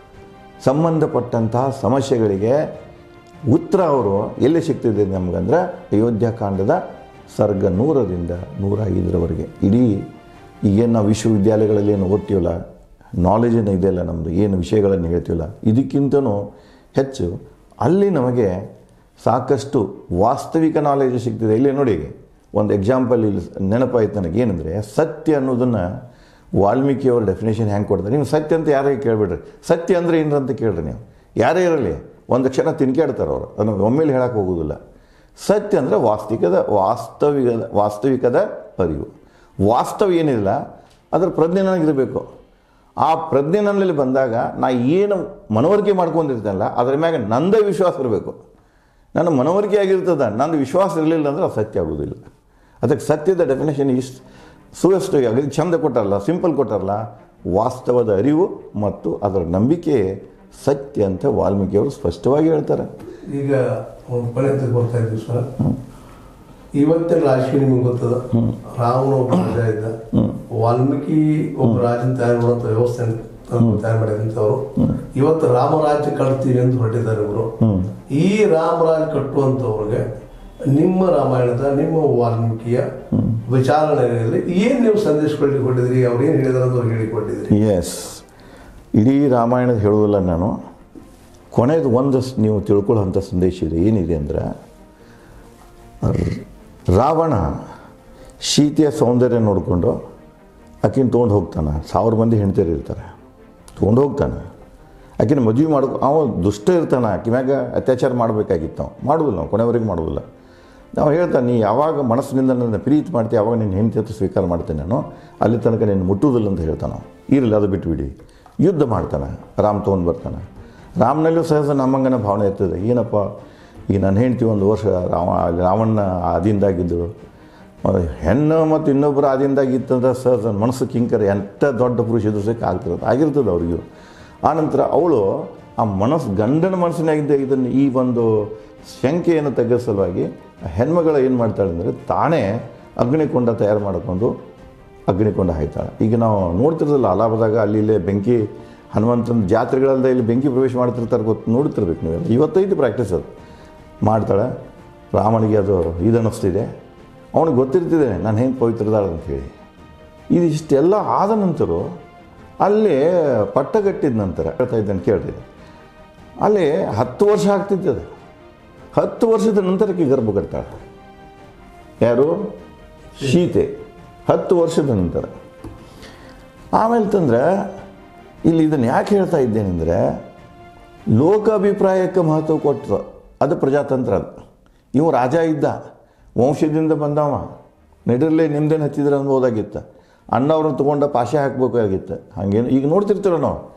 ಸಂಬಂಧಪಟ್ಟಂತಹ ಸಮಸ್ಯೆಗಳಿಗೆ ಉತ್ತರ ಅವರು ಎಲ್ಲಿ ಸಿಗ್ತಿದೆ ನಮಗಂದ್ರೆ ಅಯೋಧ್ಯಕಾಂಡದ ಸರ್ಗ ನೂರರಿಂದ ನೂರ ಐದರವರೆಗೆ ಇಡೀ ಈಗೇನು ನಾವು ವಿಶ್ವವಿದ್ಯಾಲಯಗಳಲ್ಲಿ ಏನು ಓದ್ತೀವಲ್ಲ ನಾಲೆಜ್ ಏನು ಇದೆಯಲ್ಲ ನಮ್ಮದು ಏನು ವಿಷಯಗಳನ್ನು ಹೇಳ್ತೀವಲ್ಲ ಇದಕ್ಕಿಂತನೂ ಹೆಚ್ಚು ಅಲ್ಲಿ ನಮಗೆ ಸಾಕಷ್ಟು ವಾಸ್ತವಿಕ ನಾಲೆಜ್ ಸಿಗ್ತಿದೆ ಇಲ್ಲಿ ನೋಡಿ ಒಂದು ಎಕ್ಸಾಂಪಲ್ ಇಲ್ಲಿ ನೆನಪಾಯ್ತು ನನಗೆ ಏನಂದರೆ ಸತ್ಯ ಅನ್ನೋದನ್ನು ವಾಲ್ಮೀಕಿಯವ್ರ ಡೆಫಿನೇಷನ್ ಹೆಂಗೆ ಕೊಡ್ತಾರೆ ನೀವು ಸತ್ಯ ಅಂತ ಯಾರಿಗೆ ಕೇಳಿಬಿಡ್ರಿ ಸತ್ಯ ಅಂದರೆ ಏನರ ಅಂತ ಕೇಳ್ರಿ ನೀವು ಯಾರೇ ಇರಲಿ ಒಂದು ಕ್ಷಣ ತಿನ್ಕಾಡ್ತಾರೆ ಅವರು ಅದನ್ನು ಒಮ್ಮೆಲೆ ಹೇಳಕ್ಕೆ ಹೋಗೋದಿಲ್ಲ ಸತ್ಯ ಅಂದರೆ ವಾಸ್ತವಿಕದ ವಾಸ್ತವಿಕದ ವಾಸ್ತವಿಕದ ಅರಿವು ವಾಸ್ತವ ಏನಿಲ್ಲ ಅದರ ಪ್ರಜ್ಞೆ ನನಗಿರಬೇಕು ಆ ಪ್ರಜ್ಞೆ ನನ್ನಲ್ಲಿ ಬಂದಾಗ ನಾ ಏನು ಮನವರಿಕೆ ಮಾಡ್ಕೊಂಡಿರ್ತೇನಲ್ಲ ಅದ್ರ ಮ್ಯಾಗ ನಂದೇ ವಿಶ್ವಾಸ ಇರಬೇಕು ನನ್ನ ಮನವರಿಕೆ ಆಗಿರ್ತದ ನಂದು ವಿಶ್ವಾಸ ಇರಲಿಲ್ಲ ಅಂದ್ರೆ ಅದು ಸತ್ಯ ಆಗೋದಿಲ್ಲ ಅದಕ್ಕೆ ಸತ್ಯದ ಡೆಫಿನೇಷನ್ ಇಷ್ಟು ಸುವೆಷ್ಟು ಅದಕ್ಕೆ ಚಂದ ಕೊಟ್ಟಾರಲ್ಲ ಸಿಂಪಲ್ ಕೊಟ್ಟಾರಲ್ಲ ವಾಸ್ತವದ ಅರಿವು ಮತ್ತು ಅದರ ನಂಬಿಕೆ ಸತ್ಯ ಅಂತ ವಾಲ್ಮೀಕಿಯವರು ಸ್ಪಷ್ಟವಾಗಿ ಹೇಳ್ತಾರೆ ಈಗ ಒಂದು ಕೊನೆ ಅಂತ ಬರ್ತಾ ಇದ್ವಿ ಸರ್ ಇವತ್ತಿನ ರಾಶಿ ನಿಮಗೆ ಗೊತ್ತದ ರಾವಣ ಒಬ್ಬ ರಾಜ ಇದ್ದ ವಾಲ್ಮೀಕಿ ಒಬ್ಬ ರಾಜನ ತಯಾರು ಮಾಡುವಂತ ವ್ಯವಸ್ಥೆ ತಯಾರು ಮಾಡಿದಂಥವ್ರು ಇವತ್ತು ರಾಮರಾಜ್ಯ ಕಟ್ತೀವಿ ಅಂತ ಹೊರಟಿದ್ದಾರೆ ಇವರು ಈ ರಾಮರಾಜ್ಯ ಕಟ್ಟುವಂಥವ್ರಿಗೆ ನಿಮ್ಮ ರಾಮಾಯಣದ ನಿಮ್ಮ ವಾಲ್ಮೀಕಿಯ ವಿಚಾರಣೆಯಲ್ಲಿ ಏನ್ ನೀವು ಸಂದೇಶ ಕೊಡ್ಲಿಕ್ಕೆ ಕೊಟ್ಟಿದ್ರಿ ಅವ್ರು ಏನ್ ಹೇಳಿದಾರೆ ಅಂತ ಅವ್ರಿಗೆ ಹೇಳಿಕೊಟ್ಟಿದ್ರಿ ಎಸ್ ಇಡೀ ರಾಮಾಯಣದ ಹೇಳೋದಿಲ್ಲ ನಾನು ಕೊನೆಯದು ಒಂದು ಸ್- ನೀವು ತಿಳ್ಕೊಳ್ಳೋಂಥ ಸಂದೇಶ ಇದೆ ಏನಿದೆ ಅಂದರೆ ರಾವಣ ಸೀತೆಯ ಸೌಂದರ್ಯ ನೋಡಿಕೊಂಡು ಆಕಿನ ತೊಗೊಂಡು ಹೋಗ್ತಾನೆ ಸಾವಿರ ಮಂದಿ ಹೆಣ್ತಿಯರು ಇರ್ತಾರೆ ತೊಗೊಂಡು ಹೋಗ್ತಾನೆ ಆಕಿನ ಮದುವೆ ಮಾಡ್ಕೊ ಅವ ದುಷ್ಟ ಇರ್ತಾನೆ ಆಕಿ ಮ್ಯಾಗ ಅತ್ಯಾಚಾರ ಮಾಡಬೇಕಾಗಿತ್ತು ನಾವು ಮಾಡೋದಿಲ್ಲ ನಾವು ಕೊನೆವರೆಗೆ ಮಾಡೋದಿಲ್ಲ ನಾವು ಹೇಳ್ತಾನೆ ನೀ ಯಾವಾಗ ಮನಸ್ಸಿನಿಂದ ನನ್ನ ಪ್ರೀತಿ ಮಾಡ್ತೀವಿ ಯಾವಾಗ ನಿನ್ನ ಹೆಂಡತಿ ಹತ್ರ ಸ್ವೀಕಾರ ಮಾಡ್ತೇನೆ ನಾನು ಅಲ್ಲಿ ತನಕ ನೀನು ಮುಟ್ಟುವುದಿಲ್ಲ ಅಂತ ಹೇಳ್ತಾನೆ ನಾವು. ಇರಲಿ ಅದು ಬಿಟ್ಬಿಡಿ ಯುದ್ಧ ಮಾಡ್ತಾನೆ ರಾಮ್ ತೊಗೊಂಡು ಬರ್ತಾನೆ ರಾಮನಲ್ಲೂ ಸಹಜ ನಮ್ಮಂಗನ ಭಾವನೆ ಇರ್ತದೆ ಏನಪ್ಪ ಈಗ ನನ್ನ ಹೆಂಡ್ತಿ ಒಂದು ವರ್ಷ ರಾವ ರಾವಣ ಆದಿಂದಾಗಿದ್ದಳು ಅದು ಹೆಣ್ಣು ಮತ್ತು ಇನ್ನೊಬ್ಬರು ಆದಿಂದಾಗಿತ್ತಂದ್ರೆ ಸಹಜ ಮನಸ್ಸು ಕಿಂಕರ ಎಂಥ ದೊಡ್ಡ ಪುರುಷ ಎದುರಿಸೋಕೆ ಆಗ್ತಿರೋದು ಆಗಿರ್ತದೆ ಅವ್ರಿಗೂ ಆನಂತರ ಅವಳು ಆ ಮನಸ್ಸು ಗಂಡನ ಮನಸ್ಸಿನಾಗಿದ್ದ ಇದನ್ನು ಈ ಒಂದು ಶಂಕೆಯನ್ನು ತೆಗೆದ ಸಲುವಾಗಿ ಆ ಹೆಣ್ಮಗಳು ಏನು ಮಾಡ್ತಾಳೆ ಅಂದರೆ ತಾನೇ ಅಗ್ನಿಕೊಂಡ ತಯಾರು ಮಾಡಿಕೊಂಡು ಅಗ್ನಿಕೊಂಡ ಹಾಯ್ತಾಳೆ ಈಗ ನಾವು ನೋಡ್ತಿರೋದಿಲ್ಲ ಅಲಾಬದಾಗ ಅಲ್ಲಿ ಇಲ್ಲೇ ಬೆಂಕಿ ಹನುಮಂತನ ಜಾತ್ರೆಗಳಲ್ಲದೆ ಇಲ್ಲಿ ಬೆಂಕಿ ಪ್ರವೇಶ ಮಾಡ್ತಿರ್ತಾರೆ ಗೊತ್ತು ನೋಡ್ತಿರ್ಬೇಕು ನೀವೆಲ್ಲ ಇವತ್ತೈದು ಪ್ರಾಕ್ಟೀಸ್ ಅದು ಮಾಡ್ತಾಳೆ ರಾಮನಿಗೆ ಅದು ಇದು ಅನ್ನಿಸ್ತಿದೆ ಅವನಿಗೆ ಗೊತ್ತಿರ್ತಿದೆ ನಾನು ಹೆಂಗೆ ಪವಿತ್ರದಾಳ ಅಂಥೇಳಿ ಇದು ಇಷ್ಟೆಲ್ಲ ಆದ ನಂತರ ಅಲ್ಲಿ ಪಟ್ಟಗಟ್ಟಿದ ನಂತರ ಹೇಳ್ತಾ ಇದ್ದೇನೆ ಕೇಳ್ರಿ ಅಲ್ಲಿ ಹತ್ತು ವರ್ಷ ಆಗ್ತಿದ್ದದು ಹತ್ತು ವರ್ಷದ ನಂತರಕ್ಕೆ ಗರ್ಭ ಕಟ್ತಾಳೆ ಯಾರು ಸೀತೆ ಹತ್ತು ವರ್ಷದ ನಂತರ ಆಮೇಲೆ ತಂದ್ರೆ ಇಲ್ಲಿ ಇದನ್ನು ಯಾಕೆ ಹೇಳ್ತಾ ಇದ್ದೇನೆಂದರೆ ಲೋಕಾಭಿಪ್ರಾಯಕ್ಕೆ ಮಹತ್ವ ಕೊಟ್ಟರು ಅದು ಪ್ರಜಾತಂತ್ರ ಅದು ಇವು ರಾಜ ಇದ್ದ ವಂಶದಿಂದ ಬಂದವ ನಡಿರಲಿ ನಿಮ್ದೇನು ಹಚ್ಚಿದ್ರೆ ಅನ್ಬೋದಾಗಿತ್ತು ಅಣ್ಣವ್ರನ್ನ ತೊಗೊಂಡ ಪಾಶೆ ಹಾಕಬೇಕಾಗಿತ್ತು ಹಾಗೇನು ಈಗ ನೋಡ್ತಿರ್ತೀರ ನಾವು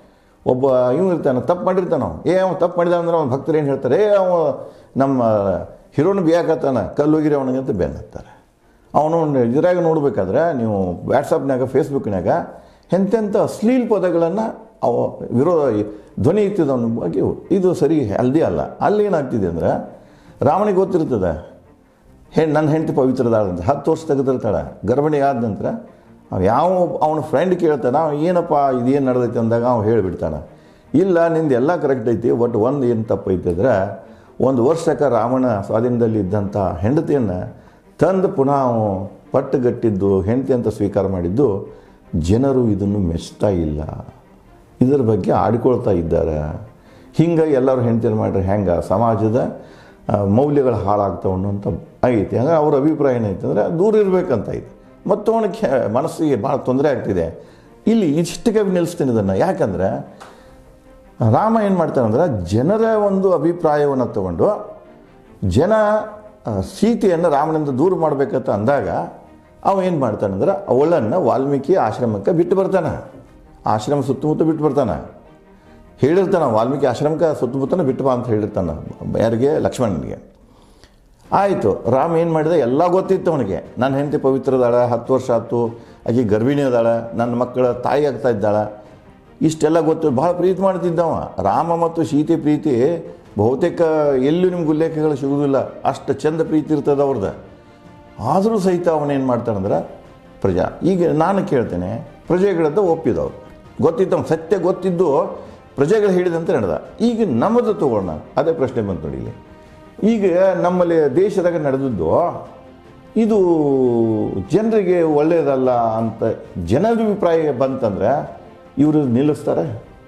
ಒಬ್ಬ ಇವ್ ಇರ್ತಾನೆ ತಪ್ಪು ಮಾಡಿರ್ತಾನೆ ಅವ್ನು. ಏ ಅವ್ನು ತಪ್ಪು ಮಾಡಿದ ಅಂದ್ರೆ ಅವ್ನ ಭಕ್ತರು ಏನು ಹೇಳ್ತಾರೆ ಏ ಅವ ನಮ್ಮ ಹೀರೋನ ಬಿಯಾಕತ್ತಾನ ಕಲ್ಲು ಹೋಗಿರಿ ಅವನಿಗೆ ಅಂತ ಬೆನ್ ಹತ್ತಾರೆ ಅವನು ಇದ್ರಾಗ ನೋಡ್ಬೇಕಾದ್ರೆ ನೀವು ವಾಟ್ಸಪ್ನಾಗ ಫೇಸ್ಬುಕ್ನಾಗ ಎಂತೆಂಥ ಅಶ್ಲೀಲ್ ಪದಗಳನ್ನು ಅವ ವಿರೋಧ ಧ್ವನಿ ಇತ್ತಿದವನ ಬಗ್ಗೆ ಇದು ಸರಿ ಹೆಲ್ದಿ ಅಲ್ಲ ಅಲ್ಲಿ ಏನಾಗ್ತಿದೆ ಅಂದರೆ ರಾವಣಿಗೆ ಗೊತ್ತಿರ್ತದೆ ಹೆಣ್ಣು ನನ್ನ ಹೆಂಡತಿ ಪವಿತ್ರದಾಳ ಅಂತ ಹತ್ತು ವರ್ಷ ತೆಗೆದಿರ್ತಾಳೆ ಗರ್ಭಿಣಿ ಆದ ನಂತರ ಅವ ಯಾವ ಅವನ ಫ್ರೆಂಡ್ ಕೇಳ್ತಾನೆ ಅವ ಏನಪ್ಪ ಇದೇನು ನಡೆದೈತೆ ಅಂದಾಗ ಅವ್ನು ಹೇಳಿಬಿಡ್ತಾನೆ ಇಲ್ಲ ನಿಂದು ಎಲ್ಲ ಕರೆಕ್ಟ್ ಐತಿ ಬಟ್ ಒಂದು ಏನು ತಪ್ಪೈತೆ ಅಂದ್ರೆ ಒಂದು ವರ್ಷಕ್ಕೆ ರಾವಣ ಸ್ವಾಧೀನದಲ್ಲಿ ಇದ್ದಂಥ ಹೆಂಡತಿಯನ್ನು ತಂದು ಪುನಃ ಅವನು ಪಟ್ಟುಗಟ್ಟಿದ್ದು ಹೆಂಡತಿ ಅಂತ ಸ್ವೀಕಾರ ಮಾಡಿದ್ದು ಜನರು ಇದನ್ನು ಮೆಚ್ತಾ ಇಲ್ಲ ಇದರ ಬಗ್ಗೆ ಆಡ್ಕೊಳ್ತಾ ಇದ್ದಾರೆ ಹಿಂಗೆ ಎಲ್ಲರೂ ಹೆಂಡ್ತಿನ ಮಾಡ್ರೆ ಹೆಂಗೆ ಸಮಾಜದ ಆ, ಮೌಲ್ಯಗಳು ಹಾಳಾಗ್ತಾವೆ ಅನ್ನೋಂಥ ಐತಿ ಹಂಗೆ ಅವ್ರ ಅಭಿಪ್ರಾಯ ಏನೈತೆ ಅಂದರೆ ದೂರ ಇರಬೇಕಂತ ಐತಿ ಮತ್ತು ಅವನಿಗೆ ಮನಸ್ಸಿಗೆ ಭಾಳ ತೊಂದರೆ ಆಗ್ತಿದೆ ಇಲ್ಲಿ ಇಷ್ಟಕ್ಕೆ ನಿಲ್ಲಿಸ್ತೀನಿ ಇದನ್ನು ಯಾಕಂದರೆ ರಾಮ ಏನು ಮಾಡ್ತಾನಂದ್ರೆ ಜನರ ಒಂದು ಅಭಿಪ್ರಾಯವನ್ನು ತಗೊಂಡು ಜನ ಆ, ಸೀತೆಯನ್ನು ರಾಮನಿಂದ ದೂರ ಮಾಡಬೇಕಂತ ಅಂದಾಗ ಅವ ಏನು ಮಾಡ್ತಾನಂದ್ರೆ ಅವಳನ್ನು ವಾಲ್ಮೀಕಿ ಆಶ್ರಮಕ್ಕೆ ಬಿಟ್ಟು ಬರ್ತಾನೆ ಆಶ್ರಮ ಸುತ್ತಮುತ್ತ ಬಿಟ್ಟು ಬರ್ತಾನೆ ಹೇಳಿರ್ತಾನೆ ವಾಲ್ಮೀಕಿ ಆಶ್ರಮಕ್ಕೆ ಸುತ್ತಮುತ್ತನ ಬಿಟ್ಟು ಬಾ ಅಂತ ಹೇಳಿರ್ತಾನೆ ಯಾರಿಗೆ ಲಕ್ಷ್ಮಣನಿಗೆ ಆಯಿತು ರಾಮ ಏನು ಮಾಡಿದ ಎಲ್ಲ ಗೊತ್ತಿತ್ತು ಅವನಿಗೆ ನನ್ನ ಹೆಂಡತಿ ಪವಿತ್ರದಾಳ ಹತ್ತು ವರ್ಷ ಆಯ್ತು ಆಕೆ ಗರ್ಭಿಣಿ ಅದಾಳ ನನ್ನ ಮಕ್ಕಳ ತಾಯಿ ಆಗ್ತಾ ಇದ್ದಾಳ ಇಷ್ಟೆಲ್ಲ ಗೊತ್ತು ಭಾಳ ಪ್ರೀತಿ ಮಾಡ್ತಿದ್ದವ ರಾಮ ಮತ್ತು ಸೀತೆ ಪ್ರೀತಿ ಬಹುತೇಕ ಎಲ್ಲೂ ನಿಮ್ಗೆ ಉಲ್ಲೇಖಗಳು ಸಿಗುವುದಿಲ್ಲ ಅಷ್ಟು ಚಂದ ಪ್ರೀತಿ ಇರ್ತದೆ ಅವ್ರದ್ದು ಆದರೂ ಸಹಿತ ಅವನೇನು ಮಾಡ್ತಾನಂದ್ರೆ ಪ್ರಜಾ ಈಗ ನಾನು ಕೇಳ್ತೇನೆ ಪ್ರಜೆಗಳದ್ದು ಒಪ್ಪಿದವ್ರು ಗೊತ್ತಿತ್ತು ಅವ್ನು ಸತ್ಯ ಗೊತ್ತಿದ್ದು ಪ್ರಜೆಗಳು ಹೇಳಿದಂತೆ ನಡೆದ ಈಗ ನಮ್ಮದು ತಗೊಳ್ಳೋಣ ಅದೇ ಪ್ರಶ್ನೆ ಬಂತು ನೋಡಿ ಇಲ್ಲಿ ಈಗ ನಮ್ಮಲ್ಲಿ ದೇಶದಾಗ ನಡೆದದ್ದು ಇದು ಜನರಿಗೆ ಒಳ್ಳೆಯದಲ್ಲ ಅಂತ ಜನರ ಅಭಿಪ್ರಾಯ ಬಂತಂದ್ರೆ ಇವರು ನಿಲ್ಲಿಸ್ತಾರೆ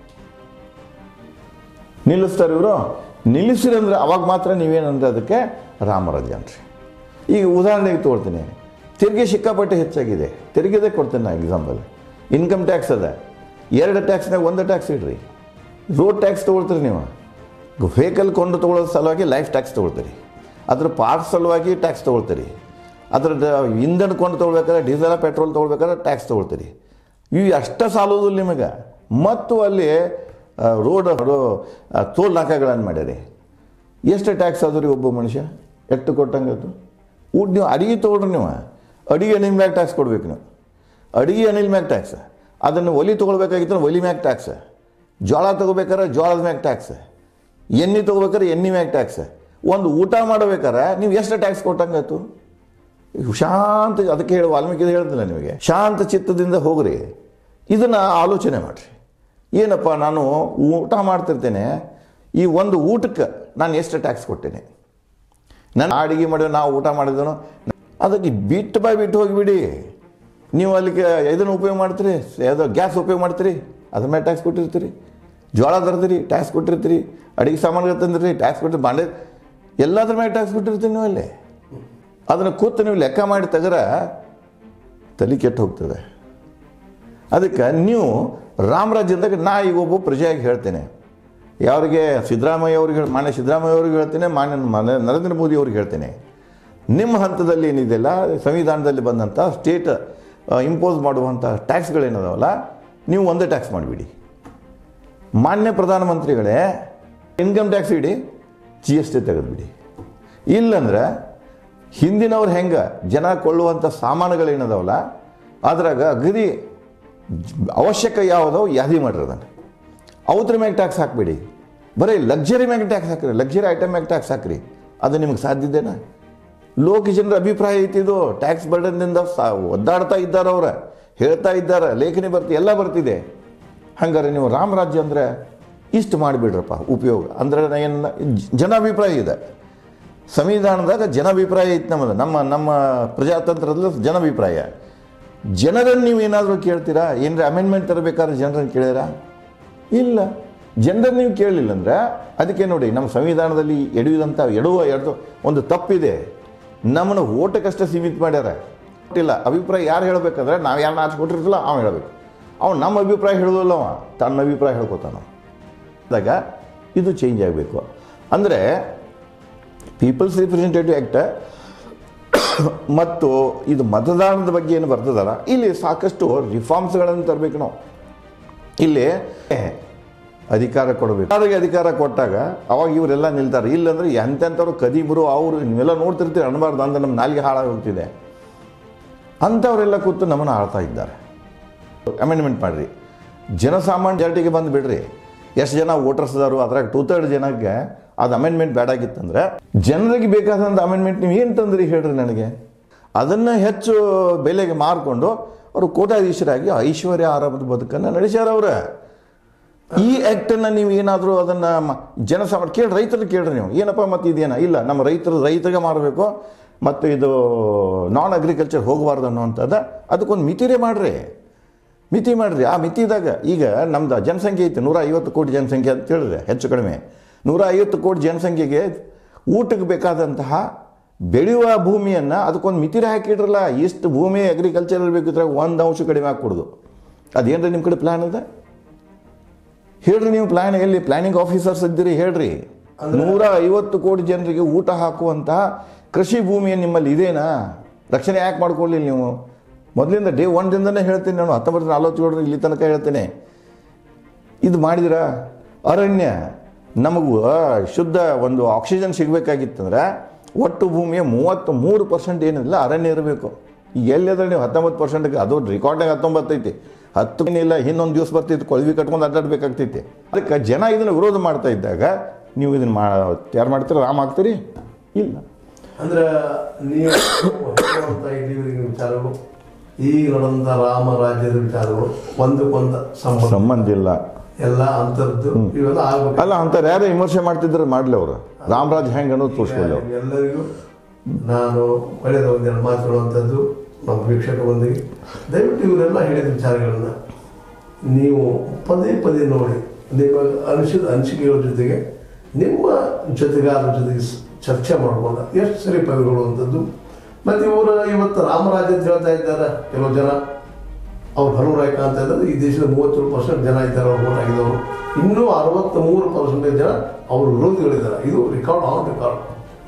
ನಿಲ್ಲಿಸ್ತಾರೆ ಇವರು ನಿಲ್ಲಿಸಿರಂದ್ರೆ ಅವಾಗ ಮಾತ್ರ ನೀವೇನಂದ್ರೆ ಅದಕ್ಕೆ ರಾಮರಾಜ್ಯ ಅನ್ರಿ ಈಗ ಉದಾಹರಣೆಗೆ ತಗೊಳ್ತೀನಿ ತೆರಿಗೆ ಸಿಕ್ಕಾಪಟ್ಟೆ ಹೆಚ್ಚಾಗಿದೆ ತೆರಿಗೆದೇ ಕೊಡ್ತೇನೆ ನಾ ಎಕ್ಸಾಂಪಲ್ ಇನ್ಕಮ್ ಟ್ಯಾಕ್ಸ್ ಅದ ಎರಡು ಟ್ಯಾಕ್ಸ್ನಾಗ ಒಂದು ಟ್ಯಾಕ್ಸ್ ಇಡ್ರಿ ರೋಡ್ ಟ್ಯಾಕ್ಸ್ ತೊಗೊಳ್ತೀರಿ ನೀವು ವೆಹಿಕಲ್ ಕೊಂಡು ತೊಗೊಳ್ಳೋ ಸಲುವಾಗಿ ಲೈಫ್ ಟ್ಯಾಕ್ಸ್ ತೊಗೊಳ್ತೀರಿ ಅದ್ರ ಪಾರ್ಟ್ಸ್ ಸಲುವಾಗಿ ಟ್ಯಾಕ್ಸ್ ತೊಗೊಳ್ತೀರಿ ಅದ್ರದ್ದು ಇಂಧನ ಕೊಂಡು ತೊಗೊಳ್ಬೇಕಾದ್ರೆ ಡೀಸೆಲ್ ಪೆಟ್ರೋಲ್ ತೊಗೊಳ್ಬೇಕಾದ್ರೆ ಟ್ಯಾಕ್ಸ್ ತೊಗೊಳ್ತೀರಿ ಇವು ಅಷ್ಟ ಸಾಲೋದಿಲ್ಲ ನಿಮಗೆ ಮತ್ತು ಅಲ್ಲಿ ಆ, ರೋಡ್ ಆ, ಟೋಲ್ ನಾಕಾಗಳನ್ನು ಮಾಡ್ಯಾರಿ ಎಷ್ಟು ಟ್ಯಾಕ್ಸ್ ಆದ್ರಿ ರೀ ಒಬ್ಬ ಮನುಷ್ಯ ಎಷ್ಟು ಕೊಟ್ಟಂಗೆ ಅದು ಊಟ ನೀವು ಅಡಿಗೆ ತೊಗೊಳ್ರಿ ನೀವು ಅಡಿಗೆ ಅನಿಲ್ ಮ್ಯಾಗ ಟ್ಯಾಕ್ಸ್ ಕೊಡ್ಬೇಕು ನೀವು ಅಡಿಗೆ ಅನಿಲ್ ಮ್ಯಾಗ ಟ್ಯಾಕ್ಸ್ ಅದನ್ನು ಒಲಿ ತೊಗೊಳ್ಬೇಕಾಗಿತ್ತು ಒಲಿ ಮ್ಯಾಗ ಟ್ಯಾಕ್ಸ್ ಜೋಳ ತೊಗೋಬೇಕಾದ್ರೆ ಜೋಳದ ಮ್ಯಾಗ ಟ್ಯಾಕ್ಸ್ ಎಣ್ಣೆ ತೊಗೋಬೇಕಾದ್ರೆ ಎಣ್ಣೆ ಮ್ಯಾಗ ಟ್ಯಾಕ್ಸ್ ಒಂದು ಊಟ ಮಾಡಬೇಕಾದ್ರೆ ನೀವು ಎಷ್ಟು ಟ್ಯಾಕ್ಸ್ ಕೊಟ್ಟಂಗಾಯ್ತು ಶಾಂತ ಅದಕ್ಕೆ ಹೇಳಿ ವಾಲ್ಮೀಕಿ ಹೇಳ್ತಿಲ್ಲ ನಿಮಗೆ ಶಾಂತ ಚಿತ್ತದಿಂದ ಹೋಗ್ರಿ ಇದನ್ನು ಆಲೋಚನೆ ಮಾಡಿರಿ ಏನಪ್ಪ ನಾನು ಊಟ ಮಾಡ್ತಿರ್ತೇನೆ ಈ ಒಂದು ಊಟಕ್ಕೆ ನಾನು ಎಷ್ಟು ಟ್ಯಾಕ್ಸ್ ಕೊಟ್ಟೇನೆ ನಾನು ಅಡಿಗೆ ಮಾಡಿದ್ರೆ ನಾವು ಊಟ ಮಾಡಿದನು ಅದಕ್ಕೆ ಬಿಟ್ಟು ಬಾಯ್ ಬಿಟ್ಟು ಹೋಗಿಬಿಡಿ ನೀವು ಅಲ್ಲಿಗೆ ಇದನ್ನು ಉಪಯೋಗ ಮಾಡ್ತೀರಿ ಯಾವುದೋ ಗ್ಯಾಸ್ ಉಪಯೋಗ ಮಾಡ್ತೀರಿ ಅದ್ರ ಮೇಲೆ ಟ್ಯಾಕ್ಸ್ ಕೊಟ್ಟಿರ್ತೀರಿ ಜೋಳ ತರ್ತೀರಿ ಟ್ಯಾಕ್ಸ್ ಕೊಟ್ಟಿರ್ತೀರಿ ಅಡಿಗೆ ಸಾಮಾನುಗಳು ತಂದಿರಿ ಟ್ಯಾಕ್ಸ್ ಕೊಟ್ಟಿರಿ ಬಾಂಡೆ ಎಲ್ಲದ್ರ ಮೇಲೆ ಟ್ಯಾಕ್ಸ್ ಕೊಟ್ಟಿರ್ತೀರಿ ನೀವು ಅಲ್ಲಿ ಅದನ್ನು ಕೂತು ನೀವು ಲೆಕ್ಕ ಮಾಡಿ ತೆಗರ ತಲೆ ಕೆಟ್ಟು ಹೋಗ್ತದೆ ಅದಕ್ಕೆ ನೀವು ರಾಮರಾಜ್ಯದಾಗ ನಾ ಈಗ ಒಬ್ಬ ಪ್ರಜೆಯಾಗಿ ಹೇಳ್ತೇನೆ ಯಾರಿಗೆ ಸಿದ್ದರಾಮಯ್ಯ ಅವ್ರಿಗೆ ಹೇಳಿ ಮಾನ್ಯ ಸಿದ್ದರಾಮಯ್ಯ ಅವ್ರಿಗೆ ಹೇಳ್ತೇನೆ ಮಾನ್ಯ ಮಾನ್ಯ ನರೇಂದ್ರ ಮೋದಿ ಅವ್ರಿಗೆ ಹೇಳ್ತೇನೆ ನಿಮ್ಮ ಹಂತದಲ್ಲಿ ಏನಿದೆಯಲ್ಲ ಸಂವಿಧಾನದಲ್ಲಿ ಬಂದಂಥ ಸ್ಟೇಟ್ ಇಂಪೋಸ್ ಮಾಡುವಂಥ ಟ್ಯಾಕ್ಸ್ಗಳೇನದಾವಲ್ಲ ನೀವು ಒಂದೇ ಟ್ಯಾಕ್ಸ್ ಮಾಡಿಬಿಡಿ ಮಾನ್ಯ ಪ್ರಧಾನಮಂತ್ರಿಗಳೇ ಇನ್ಕಮ್ ಟ್ಯಾಕ್ಸ್ ಇಡಿ ಜಿ ಎಸ್ ಟಿ ತೆಗೆದುಬಿಡಿ ಇಲ್ಲಂದ್ರೆ ಹಿಂದಿನವ್ರು ಹೆಂಗೆ ಜನ ಕೊಳ್ಳುವಂಥ ಸಾಮಾನುಗಳೇನದಾವಲ್ಲ ಅದ್ರಾಗ ಅಗದಿ ಜ್- ಅವಶ್ಯಕ ಯಾವುದೋ ಯಾದಿ ಮಾಡಿರೋದನ್ನು ಅವತ್ರ ಮ್ಯಾಗ ಟ್ಯಾಕ್ಸ್ ಹಾಕ್ಬೇಡಿ ಬರೀ ಲಕ್ಸರಿ ಮ್ಯಾಗ ಟ್ಯಾಕ್ಸ್ ಹಾಕ್ರಿ ಲಕ್ಸರಿ ಐಟಮ್ ಮ್ಯಾಗ ಟ್ಯಾಕ್ಸ್ ಹಾಕ್ರಿ ಅದು ನಿಮ್ಗೆ ಸಾಧ್ಯದೇನಾ ಲೋಕ ಜನರ ಅಭಿಪ್ರಾಯ ಐತಿ ಇದು ಟ್ಯಾಕ್ಸ್ ಬರ್ಡನ್ನಿಂದ ಸಾ ಒದ್ದಾಡ್ತಾ ಇದ್ದಾರೆ ಅವ್ರ ಹೇಳ್ತಾ ಇದ್ದಾರೆ ಲೇಖನಿ ಬರ್ತಿ ಎಲ್ಲ ಬರ್ತಿದೆ ಹಂಗಾರೆ ನೀವು ರಾಮರಾಜ್ಯ ಅಂದರೆ ಇಷ್ಟು ಮಾಡಿಬಿಡ್ರಪ್ಪ ಉಪಯೋಗ ಅಂದ್ರೆ ಏನು ಜನಾಭಿಪ್ರಾಯ ಇದೆ ಸಂವಿಧಾನದಾಗ ಜನಾಭಿಪ್ರಾಯ ಐತೆ ನಮ್ಮದು ನಮ್ಮ ನಮ್ಮ ಪ್ರಜಾತಂತ್ರದಲ್ಲಿ ಜನಾಭಿಪ್ರಾಯ ಜನರನ್ನು ನೀವು ಏನಾದರೂ ಕೇಳ್ತೀರಾ ಏನಾರ ಅಮೆಂಡ್ಮೆಂಟ್ ತರಬೇಕಾದ್ರೆ ಜನರನ್ನು ಕೇಳಿರಾ ಇಲ್ಲ ಜನರನ್ನು ನೀವು ಕೇಳಲಿಲ್ಲ ಅಂದ್ರೆ ಅದಕ್ಕೆ ನೋಡಿ ನಮ್ಮ ಸಂವಿಧಾನದಲ್ಲಿ ಎಡುವಿದಂಥ ಎಡುವ ಎಡ್ದು ಒಂದು ತಪ್ಪಿದೆ ನಮ್ಮನ್ನು ಓಟಕ್ಕಷ್ಟೇ ಸೀಮಿತ ಮಾಡ್ಯಾರ ಇಲ್ಲ ಅಭಿಪ್ರಾಯ ಯಾರು ಹೇಳ್ಬೇಕಂದ್ರೆ ನಾವು ಯಾರನ್ನ ಆರಿಸ್ಕೊಟ್ಟಿರ್ತಿಲ್ಲ ಅವ್ನು ಹೇಳಬೇಕು ಅವ್ನು ನಮ್ಮ ಅಭಿಪ್ರಾಯ ಹೇಳೋದಿಲ್ಲ ಅವ ತನ್ನ ಅಭಿಪ್ರಾಯ ಹೇಳ್ಕೊತಾನ ಆದಾಗ ಇದು ಚೇಂಜ್ ಆಗಬೇಕು ಅಂದರೆ ಪೀಪಲ್ಸ್ ರಿಪ್ರೆಸೆಂಟೇಟಿವ್ ಆ್ಯಕ್ಟ್ ಮತ್ತು ಇದು ಮತದಾನದ ಬಗ್ಗೆ ಏನು ಬರ್ತದಲ್ಲ ಇಲ್ಲಿ ಸಾಕಷ್ಟು ರಿಫಾರ್ಮ್ಸ್ಗಳನ್ನು ತರಬೇಕು ನಾವು ಇಲ್ಲಿ ಅಧಿಕಾರ ಕೊಡಬೇಕು ಯಾರಿಗೆ ಅಧಿಕಾರ ಕೊಟ್ಟಾಗ ಅವಾಗ ಇವರೆಲ್ಲ ನಿಲ್ತಾರೆ ಇಲ್ಲಂದ್ರೆ ಎಂತೆಂಥವ್ರು ಕದಿಬರು ಅವರು ನೀವೆಲ್ಲ ನೋಡ್ತಿರ್ತೀರಿ ಅನ್ಬಾರ್ದು ಅಂತ ನಮ್ಮ ನಾಲಿಗೆ ಹಾಳಾಗಿ ಹೋಗ್ತಿದೆ ಅಂಥವರೆಲ್ಲ ಕೂತು ನಮ್ಮನ್ನು ಆಳ್ತಾ ಇದ್ದಾರೆ ಅಮೆಂಡ್ಮೆಂಟ್ ಮಾಡಿರಿ ಜನಸಾಮಾನ್ಯ ಜಾಟಿಗೆ ಬಂದು ಬಿಡ್ರಿ ಎಷ್ಟು ಜನ ವೋಟರ್ಸ್ ಅದಾರು ಅದ್ರಾಗ ಟೂ ತರ್ಡ್ ಜನಕ್ಕೆ ಅದು ಅಮೆಂಡ್ಮೆಂಟ್ ಬೇಡಾಗಿತ್ತಂದ್ರೆ ಜನರಿಗೆ ಬೇಕಾದಂಥ ಅಮೆಂಡ್ಮೆಂಟ್ ನೀವು ಏನು ತಂದ್ರಿ ಹೇಳ್ರಿ ನನಗೆ ಅದನ್ನು ಹೆಚ್ಚು ಬೆಲೆಗೆ ಮಾರಿಕೊಂಡು ಅವರು ಕೋಟಾಧೀಶರಾಗಿ ಐಶ್ವರ್ಯ ಆರಂಭದ ಬದುಕನ್ನು ನಡೆಸ್ಯಾರ ಅವ್ರೆ ಈ ಆ್ಯಕ್ಟನ್ನು ನೀವು ಏನಾದರೂ ಅದನ್ನು ಜನಸಾಮಾನ್ಯ ಕೇಳಿ ರೈತರು ಕೇಳ್ರಿ ನೀವು ಏನಪ್ಪ ಮತ್ತು ಇದೇನ ಇಲ್ಲ ನಮ್ಮ ರೈತರು ರೈತರಿಗೆ ಮಾರಬೇಕು ಮತ್ತು ಇದು ನಾನ್ ಅಗ್ರಿಕಲ್ಚರ್ ಹೋಗಬಾರ್ದು ಅನ್ನೋವಂಥದ್ದು ಅದಕ್ಕೊಂದು ಮಿತಿರೇ ಮಾಡಿರಿ ಮಿತಿ ಮಾಡಿರಿ ಆ ಮಿತಿದಾಗ ಈಗ ನಮ್ದು ಜನಸಂಖ್ಯೆ ಐತೆ ನೂರ ಐವತ್ತು ಕೋಟಿ ಜನಸಂಖ್ಯೆ ಅಂತ ಹೇಳಿದ್ರೆ ಹೆಚ್ಚು ಕಡಿಮೆ ನೂರ ಐವತ್ತು ಕೋಟಿ ಜನಸಂಖ್ಯೆಗೆ ಊಟಕ್ಕೆ ಬೇಕಾದಂತಹ ಬೆಳೆಯುವ ಭೂಮಿಯನ್ನು ಅದಕ್ಕೊಂದು ಮಿತಿರೇ ಹಾಕಿಡ್ರಲ್ಲ ಇಷ್ಟು ಭೂಮಿ ಅಗ್ರಿಕಲ್ಚರ್ ಬೇಕಿದ್ರೆ ಒಂದು ಅಂಶ ಕಡಿಮೆ ಹಾಕ್ಕೊಡ್ದು ಅದೇನ್ರಿ ನಿಮ್ಮ ಕಡೆ ಪ್ಲ್ಯಾನ್ ಇದೆ ಹೇಳ್ರಿ ನೀವು ಪ್ಲಾನ್ ಎಲ್ಲಿ ಪ್ಲಾನಿಂಗ್ ಆಫೀಸರ್ಸ್ ಇದ್ದೀರಿ ಹೇಳ್ರಿ ನೂರ ಐವತ್ತು ಕೋಟಿ ಜನರಿಗೆ ಊಟ ಹಾಕುವಂತಹ ಕೃಷಿ ಭೂಮಿ ನಿಮ್ಮಲ್ಲಿ ಇದೇನಾ ರಕ್ಷಣೆ ಯಾಕೆ ಮಾಡ್ಕೊಳ್ಳಿಲ್ಲ ನೀವು ಮೊದಲಿಂದ ಡೇ ಒನ್ದಿಂದನೇ ಹೇಳ್ತೀನಿ ನಾನು ಹತ್ತೊಂಬತ್ತು ನಲವತ್ತೇಳರ ಇಲ್ಲಿ ತನಕ ಹೇಳ್ತೇನೆ ಇದು ಮಾಡಿದಿರ ಅರಣ್ಯ ನಮಗೂ ಶುದ್ಧ ಒಂದು ಆಕ್ಸಿಜನ್ ಸಿಗಬೇಕಾಗಿತ್ತಂದ್ರೆ ಒಟ್ಟು ಭೂಮಿಯ ಮೂವತ್ತು ಮೂರು ಪರ್ಸೆಂಟ್ ಏನಿಲ್ಲ ಅರಣ್ಯ ಇರಬೇಕು ಈಗ ಎಲ್ಲಿದ್ರೆ ನೀವು ಹತ್ತೊಂಬತ್ತು ಪರ್ಸೆಂಟ್ಗೆ ಅದು ರೆಕಾರ್ಡ್ನಾಗ ಹತ್ತೊಂಬತ್ತು ಐತಿ ಹತ್ತು ಏನಿಲ್ಲ ಇನ್ನೊಂದು ದಿವಸ ಬರ್ತಿತ್ತು ಕೊಳವಿ ಕಟ್ಕೊಂಡು ಅಡ್ಡಾಡ್ಬೇಕಾಗ್ತೈತಿ ಅದಕ್ಕೆ ಜನ ಇದನ್ನು ವಿರೋಧ ಮಾಡ್ತಾ ಇದ್ದಾಗ ನೀವು ಇದನ್ನು ಮಾ ತಯಾರು ಮಾಡ್ತೀರ ರಾಮ್ ಆಗ್ತೀರಿ ಇಲ್ಲ ಅಂದ್ರೆ ನೀವು ಹೇಳುವಂತ ಇಲ್ಲಿವರೆಗಿನ ವಿಚಾರಗಳು ಈಗ ನಡೆದಂತ ರಾಮ ರಾಜ್ಯದ ವಿಚಾರಗಳು ಒಂದಕ್ಕೊಂದು ಸಂಬಂಧ ಸಂಬಂಧ ಇಲ್ಲ ಎಲ್ಲ ಅಂತರದ್ದು ಇವೆಲ್ಲ ಆಗ್ಬೇಕು ಅಲ್ಲ ಅಂತಾರೆ ಯಾರು ವಿಮರ್ಶೆ ಮಾಡ್ತಿದ್ರೆ ಮಾಡಲಿ ಅವರು ರಾಮರಾಜ್ ಹೆಂಗೆ ಅನ್ನೋದು ತೋರಿಸ್ಕೊಳ್ಳಿ ಅವ್ರು ಎಲ್ಲರಿಗೂ ನಾನು ಒಳ್ಳೆಯದ ಒಂದೆರಡು ಮಾತುಕೊಳ್ಳುವಂಥದ್ದು ನಮ್ಮ ವೀಕ್ಷಕ ಬಂದಿಗೆ ದಯವಿಟ್ಟು ಇವರೆಲ್ಲ ಹೇಳಿದ ವಿಚಾರಗಳನ್ನ ನೀವು ಪದೇ ಪದೇ ನೋಡಿ ನಿಮ್ಮ ಅನಿಸಿದ ಅನಿಸಿಕೆಗಳ ಜೊತೆಗೆ ನಿಮ್ಮ ಜೊತೆಗಾರರ ಜೊತೆಗೆ ಸ್- ಚರ್ಚೆ ಮಾಡ್ಕೊಂಡ ಎಷ್ಟು ಸರಿ ಪದಗೊಳ್ಳುವಂಥದ್ದು ಮತ್ತು ಇವರು ಇವತ್ತು ರಾಮರಾಜ ಅಂತ ಹೇಳ್ತಾ ಇದ್ದಾರೆ ಕೆಲವು ಜನ ಅವ್ರು ಹನುಮರಾಯಕ ಅಂತ ಇದ್ದಾರೆ ಈ ದೇಶದ ಮೂವತ್ತೇಳು ಪರ್ಸೆಂಟ್ ಜನ ಇದ್ದಾರೆ ಅವ್ರು ವೋಟ್ ಆಗಿದವರು ಇನ್ನೂ ಅರವತ್ತ್ ಮೂರು ಪರ್ಸೆಂಟೇಜ್ ಜನ ಅವರು ವಿರೋಧಿಗಳಿದ್ದಾರೆ ಇದು ರೆಕಾರ್ಡ್ ಆನ್ ರೆಕಾರ್ಡ್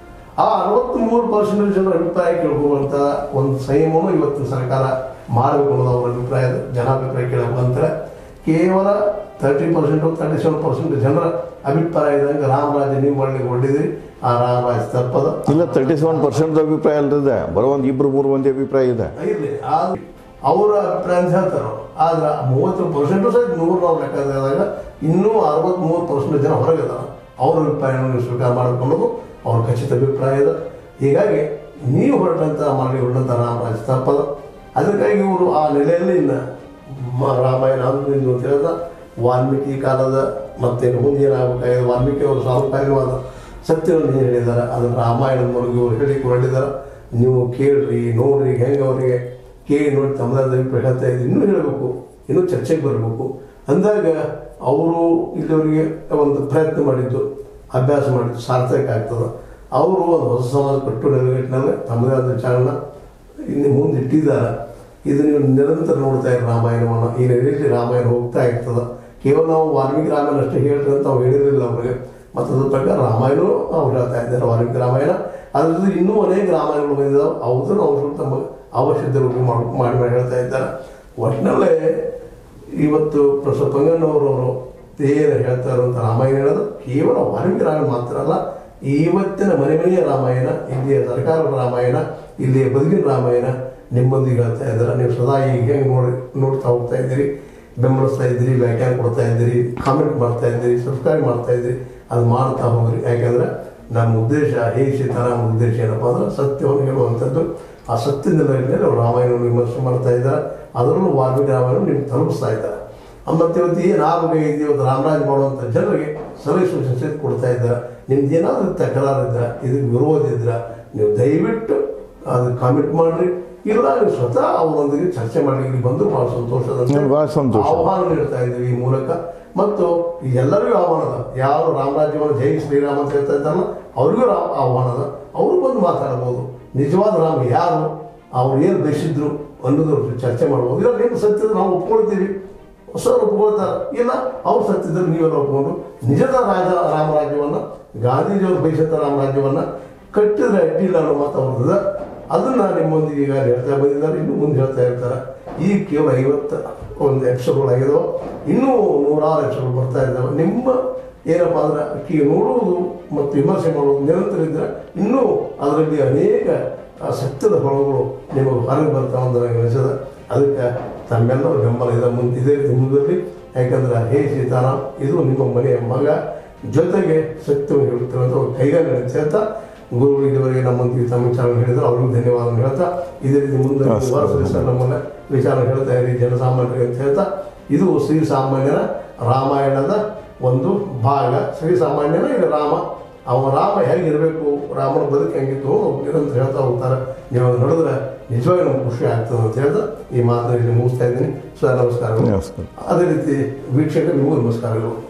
ಆ ಅರವತ್ತ್ಮೂರು ಪರ್ಸೆಂಟೇಜ್ ಜನರ ಅಭಿಪ್ರಾಯ ಕೇಳ್ಕೊಳ್ಳುವಂಥ ಒಂದು ಸಂಯಮವನ್ನು ಇವತ್ತಿನ ಸರ್ಕಾರ ಮಾಡಬೇಕು ಅನ್ನೋದು ಅವರ ಅಭಿಪ್ರಾಯ ಜನಾಭಿಪ್ರಾಯ ಕೇಳಬೇಕು ಅಂತಾರೆ ಕೇವಲ thirty percent thirty seven percent ಜನರ ಅಭಿಪ್ರಾಯ ಇದ್ದಂಗೆ ರಾಮರಾಜ ನೀವು ಮಾಡಲಿಕ್ಕೆ ಹೊಟ್ಟಿದ್ರಿ ಆ ರಾಮರಾಜ ತಪ್ಪದ ಇಲ್ಲ ತರ್ಟಿ ಸೆವೆನ್ ಪರ್ಸೆಂಟ್ ಅಭಿಪ್ರಾಯ ಅಲ್ರಿದೆ ಬರೋ ಒಂದು ಇಬ್ಬರು ಮೂರು ಮಂದಿ ಅಭಿಪ್ರಾಯ ಇದೆ ಇರಲಿ ಆದ್ರೆ ಅವರ ಅಭಿಪ್ರಾಯ ಅಂತ ಹೇಳ್ತಾರೆ ಆದ್ರೆ ಮೂವತ್ತು ಪರ್ಸೆಂಟ್ ಸಹಿತ ನೂರು ನಾವು ಲೆಕ್ಕದಾಗ ಇನ್ನೂ ಅರವತ್ತ್ಮೂರು ಪರ್ಸೆಂಟ್ ಜನ ಹೊರಗಿದಾರ ಅವ್ರ ಅಭಿಪ್ರಾಯವನ್ನು ನೀವು ಸ್ವೀಕಾರ ಮಾಡಬೇಕು ಅನ್ನೋದು ಅವ್ರ ಖಚಿತ ಅಭಿಪ್ರಾಯ ಇದೆ ಹೀಗಾಗಿ ನೀವು ಹೊರಟಂತ ಮಾಡಿ ಹೊರಟಂತ ರಾಮರಾಜ ತಪ್ಪದ ಅದಕ್ಕಾಗಿ ಇವರು ಆ ನೆಲೆಯಲ್ಲಿ ಇನ್ನು ಮ- ರಾಮಾಯಣ ಅದು ಇದು ಅಂತ ಹೇಳಿದ ವಾಲ್ಮೀಕಿ ಕಾಲದ ಮತ್ತೇನು ಮುಂದೆ ಏನಾಗಬೇಕಾಗಿದೆ ವಾಲ್ಮೀಕಿ ಅವರು ಸಾರ್ವಕಾಲಿಕವಾದ ಸತ್ಯವನ್ನು ಏನು ಹೇಳಿದ್ದಾರೆ ಅದನ್ನು ರಾಮಾಯಣದ ಮೂಲಕ ಇವರು ಹೇಳಿ ಹೊರಟಿದ್ದಾರೆ ನೀವು ಕೇಳ್ರಿ ನೋಡ್ರಿ ಹೆಂಗೆ ಅವರಿಗೆ ಕೇಳಿ ನೋಡಿ ತಮ್ಮದಾದ ಅಭಿಪ್ರಾಯ ಹೇಳ್ತಾ ಇದ್ರು ಇನ್ನೂ ಹೇಳಬೇಕು ಇನ್ನೂ ಚರ್ಚೆಗೆ ಬರಬೇಕು ಅಂದಾಗ ಅವರು ಇಲ್ಲಿವರೆಗೆ ಒಂದು ಪ್ರಯತ್ನ ಮಾಡಿದ್ದು ಅಭ್ಯಾಸ ಮಾಡಿದ್ದು ಸಾರ್ಥಕ ಆಗ್ತದೆ ಅವರು ಒಂದು ಹೊಸ ಸಮಾಜ ಕಟ್ಟು ನೆಲೆಗಟ್ಟಿನಲ್ಲಿ ತಮ್ಮದೇ ಆದ ವಿಚಾರನ ಇನ್ನು ಮುಂದೆ ಇಟ್ಟಿದ್ದಾರೆ ಇದು ನೀವು ನಿರಂತರ ನೋಡ್ತಾ ಇರೋ ರಾಮಾಯಣವನ್ನು ಈ ನೆಲೆಯಲ್ಲಿ ರಾಮಾಯಣ ಹೋಗ್ತಾ ಇರ್ತದೆ ಕೇವಲ ನಾವು ವಾಲ್ಮೀಕಿ ರಾಮಾಯಣ ಅಷ್ಟೇ ಹೇಳ್ರಿ ಅಂತ ನಾವು ಹೇಳಿರಲಿಲ್ಲ ಅವರಿಗೆ ಮತ್ತು ಅದ್ರ ಪ್ರಕಾರ ರಾಮಾಯಣವೂ ಅವ್ರು ಹೇಳ್ತಾ ಇದ್ದಾರೆ ವಾಲ್ಮೀಕಿ ರಾಮಾಯಣ ಅದ್ರ ಜೊತೆ ಇನ್ನೂ ಅನೇಕ ರಾಮಾಯಣಗಳು ಬಂದಿದ್ದಾವೆ ಅವುದನ್ನು ಅವರು ಸ್ವಲ್ಪ ತಮ್ಮ ಅವಶ್ಯಕತೆ ರೂಪ ಮಾಡಿ ಮಾಡಿ ಮಾಡಿ ಹೇಳ್ತಾ ಇದ್ದಾರೆ ಒಟ್ಟಿನಲ್ಲೇ ಇವತ್ತು ಪ್ರೊಫೆಸರ್ ಪಂಗಣ್ಣವರವರು ಏನು ಹೇಳ್ತಾ ಇರುವಂಥ ರಾಮಾಯಣ ಹೇಳೋದು ಕೇವಲ ವಾಲ್ಮೀಕಿ ರಾಮಾಯಣ ಮಾತ್ರ ಅಲ್ಲ ಇವತ್ತಿನ ಮನೆ ಮನೆಯ ರಾಮಾಯಣ ಇಲ್ಲಿಯ ಸರ್ಕಾರದ ರಾಮಾಯಣ ಇಲ್ಲಿಯ ಬದುಕಿನ ರಾಮಾಯಣ ನಿಮ್ಮೊಂದಿಗೆ ಹೇಳ್ತಾ ಇದ್ದಾರೆ ನೀವು ಸದಾ ಈಗ ಹೆಂಗೆ ನೋಡಿ ನೋಡ್ತಾ ಹೋಗ್ತಾ ಇದ್ದೀರಿ ಬೆಂಬಲಿಸ್ತಾ ಇದ್ದೀರಿ ವ್ಯಾಖ್ಯಾನ ಕೊಡ್ತಾ ಇದ್ದೀರಿ ಕಾಮೆಂಟ್ ಮಾಡ್ತಾ ಇದ್ದೀರಿ ಸಬ್ಸ್ಕ್ರೈಬ್ ಮಾಡ್ತಾ ಇದ್ದೀರಿ ಅದು ಮಾಡ್ತಾ ಹೋಗ್ರಿ ಯಾಕಂದ್ರೆ ನಮ್ಮ ಉದ್ದೇಶ ಹೇ ಸೀತಾರಾಮ ಉದ್ದೇಶ ಏನಪ್ಪ ಅಂದ್ರೆ ಸತ್ಯವನ್ನು ಹೇಳುವಂಥದ್ದು ಆ ಸತ್ಯದ ಮೇಲೆ ನಾವು ರಾಮಾಯಣವನ್ನು ವಿಮರ್ಶೆ ಮಾಡ್ತಾ ಇದ್ದಾರೆ ಅದರಲ್ಲೂ ವಾಲ್ಮೀಕಿ ರಾಮಾಯಣ ನಿಮ್ಗೆ ತಲುಪಿಸ್ತಾ ಇದ್ದಾರೆ ಮತ್ತು ಇವತ್ತು ಏನು ಆಗಬೇಕಾಗಿದೆ ಇವತ್ತು ರಾಮರಾಜ್ ಮಾಡುವಂಥ ಜನರಿಗೆ ಸಲಹೆ ಸೂಚನೆ ಕೊಡ್ತಾ ಇದ್ದಾರೆ ನಿಮ್ದು ಏನಾದರೂ ತಕರಾರು ಇದ್ರೆ ಇದಕ್ಕೆ ವಿರೋಧ ಇದ್ರೆ ನೀವು ದಯವಿಟ್ಟು ಅದು ಕಾಮೆಂಟ್ ಮಾಡ್ರಿ ಇಲ್ಲ ನೀವು ಸ್ವತಃ ಅವರೊಂದಿಗೆ ಚರ್ಚೆ ಮಾಡಿ ಇಲ್ಲಿ ಬಂದು ಭಾಳ ಸಂತೋಷದ ನಮ್ಗೆ ಭಾಳ ಸಂತೋಷ. ಆಹ್ವಾನ ನೀಡ್ತಾ ಇದ್ದೀವಿ ಈ ಮೂಲಕ ಮತ್ತು ಎಲ್ಲರಿಗೂ ಆಹ್ವಾನ ಅದ ಯಾರು ರಾಮರಾಜ್ಯವನ್ನು ಜೈ ಶ್ರೀರಾಮ ಅಂತ ಹೇಳ್ತಾ ಇದ್ದಾರಲ್ಲ ಅವ್ರಿಗೂ ರಾ ಆಹ್ವಾನ ಅದ ಅವರು ಬಂದು ಮಾತಾಡ್ಬೋದು ನಿಜವಾದ ರಾಮ ಯಾರು ಅವ್ರು ಏನು ಬಯಸಿದ್ರು ಅನ್ನೋದ್ರ ಚರ್ಚೆ ಮಾಡ್ಬೋದು ಇಲ್ಲ ಏನು ಸತ್ಯದ ನಾವು ಒಪ್ಕೊಳ್ತೀವಿ ಹೊಸವರು ಒಪ್ಕೊಳ್ತಾರೆ ಇಲ್ಲ ಅವ್ರು ಸತ್ತಿದ್ರೆ ನೀವೆಲ್ಲ ಒಪ್ಕೊಂಡು ನಿಜದ ರಾಜ ರಾಮರಾಜ್ಯವನ್ನು ಗಾಂಧೀಜಿಯವರು ಬಯಸಂತ ರಾಮರಾಜ್ಯವನ್ನು ಕಟ್ಟಿದ್ರೆ ಅಡ್ಡಿಲ್ಲ ಅನ್ನೋ ಮಾತು ಅವ್ರದ್ದು ಅದನ್ನ ನಿಮ್ಮೊಂದಿಗೆ ಈಗ ಹೇಳ್ತಾ ಬಂದಿದ್ದಾರೆ ಇನ್ನು ಮುಂದೆ ಹೇಳ್ತಾ ಇರ್ತಾರೆ ಈ ಕೇವಲ ಐವತ್ತು ಒಂದು ಎಪಿಸೋಡ್ಗಳು ಆಗಿದಾವೆ ಇನ್ನೂ ನೂರಾರು ಎಪಿಸೋಡ್ ಬರ್ತಾ ಇದ್ದಾವೆ ನಿಮ್ಮ ಏನಪ್ಪ ಅಂದ್ರೆ ಅಕ್ಕಿ ನೋಡುವುದು ಮತ್ತು ವಿಮರ್ಶೆ ಮಾಡುವುದು ನಿರಂತರ ಇದ್ದರೆ ಇನ್ನೂ ಅದರಲ್ಲಿ ಅನೇಕ ಆ ಸತ್ಯದ ಹೊಳಗಳು ನಿಮಗೆ ಹೊರಗೆ ಬರ್ತಾವೆ ಅಂತ ನನಗೆ ಅನಿಸದ ಅದಕ್ಕೆ ತಮ್ಮೆಲ್ಲರ ಬೆಂಬಲ ಇದೆ ಮುಂದೆ ಇದೇ ರೀತಿ ಮುಂದಲ್ಲಿ ಯಾಕಂದ್ರೆ ಹೇ ಸೀತಾರಾಮ್ ಇದು ನಿಮ್ಮ ಮನೆಯ ಮಗ ಜೊತೆಗೆ ಸತ್ಯವನ್ನು ಹೇಳುತ್ತೇವೆ ಅಂತ ಅವ್ರು ಕೈಗಾರಿಕೆ ನಡೆಸಿ ಹೇಳ್ತಾ ಗುರುಗಳು ಇದುವರೆಗೆ ನಮ್ಮೊಂದಿಗೆ ತಮ್ಮ ವಿಚಾರ ಹೇಳಿದ್ರು ಅವ್ರಿಗೂ ಧನ್ಯವಾದ ಹೇಳ್ತಾ ಇದೇ ರೀತಿ ಮುಂದೆ ವಾರಸರಿ ಸರ್ ನಮ್ಮನ್ನ ವಿಚಾರ ಹೇಳ್ತಾ ಇರಿ ಜನಸಾಮಾನ್ಯರಿಗೆ ಅಂತ ಹೇಳ್ತಾ ಇದು ಶ್ರೀ ಸಾಮಾನ್ಯನ ರಾಮಾಯಣದ ಒಂದು ಭಾಗ ಶ್ರೀ ಸಾಮಾನ್ಯನ ಇದು ರಾಮ ಅವ ರಾಮ ಹೇಗಿರಬೇಕು ರಾಮನ ಬದುಕು ಹೆಂಗಿತ್ತು ನಿರಂತರ ಹೇಳ್ತಾ ಹೋಗ್ತಾರೆ ನೀವು ಅದು ನಡೆದ್ರೆ ನಿಜವಾಗಿ ನಮ್ಗೆ ಖುಷಿ ಆಗ್ತದೆ ಅಂತ ಹೇಳ್ತಾ ಈ ಮಾತನ್ನು ಇಲ್ಲಿ ಮುಗಿಸ್ತಾ ಇದ್ದೀನಿ ಸರ್ ನಮಸ್ಕಾರಗಳು ನಮಸ್ಕಾರ ಅದೇ ರೀತಿ ವೀಕ್ಷಕರು ನಿಮಗೂ ನಮಸ್ಕಾರಗಳು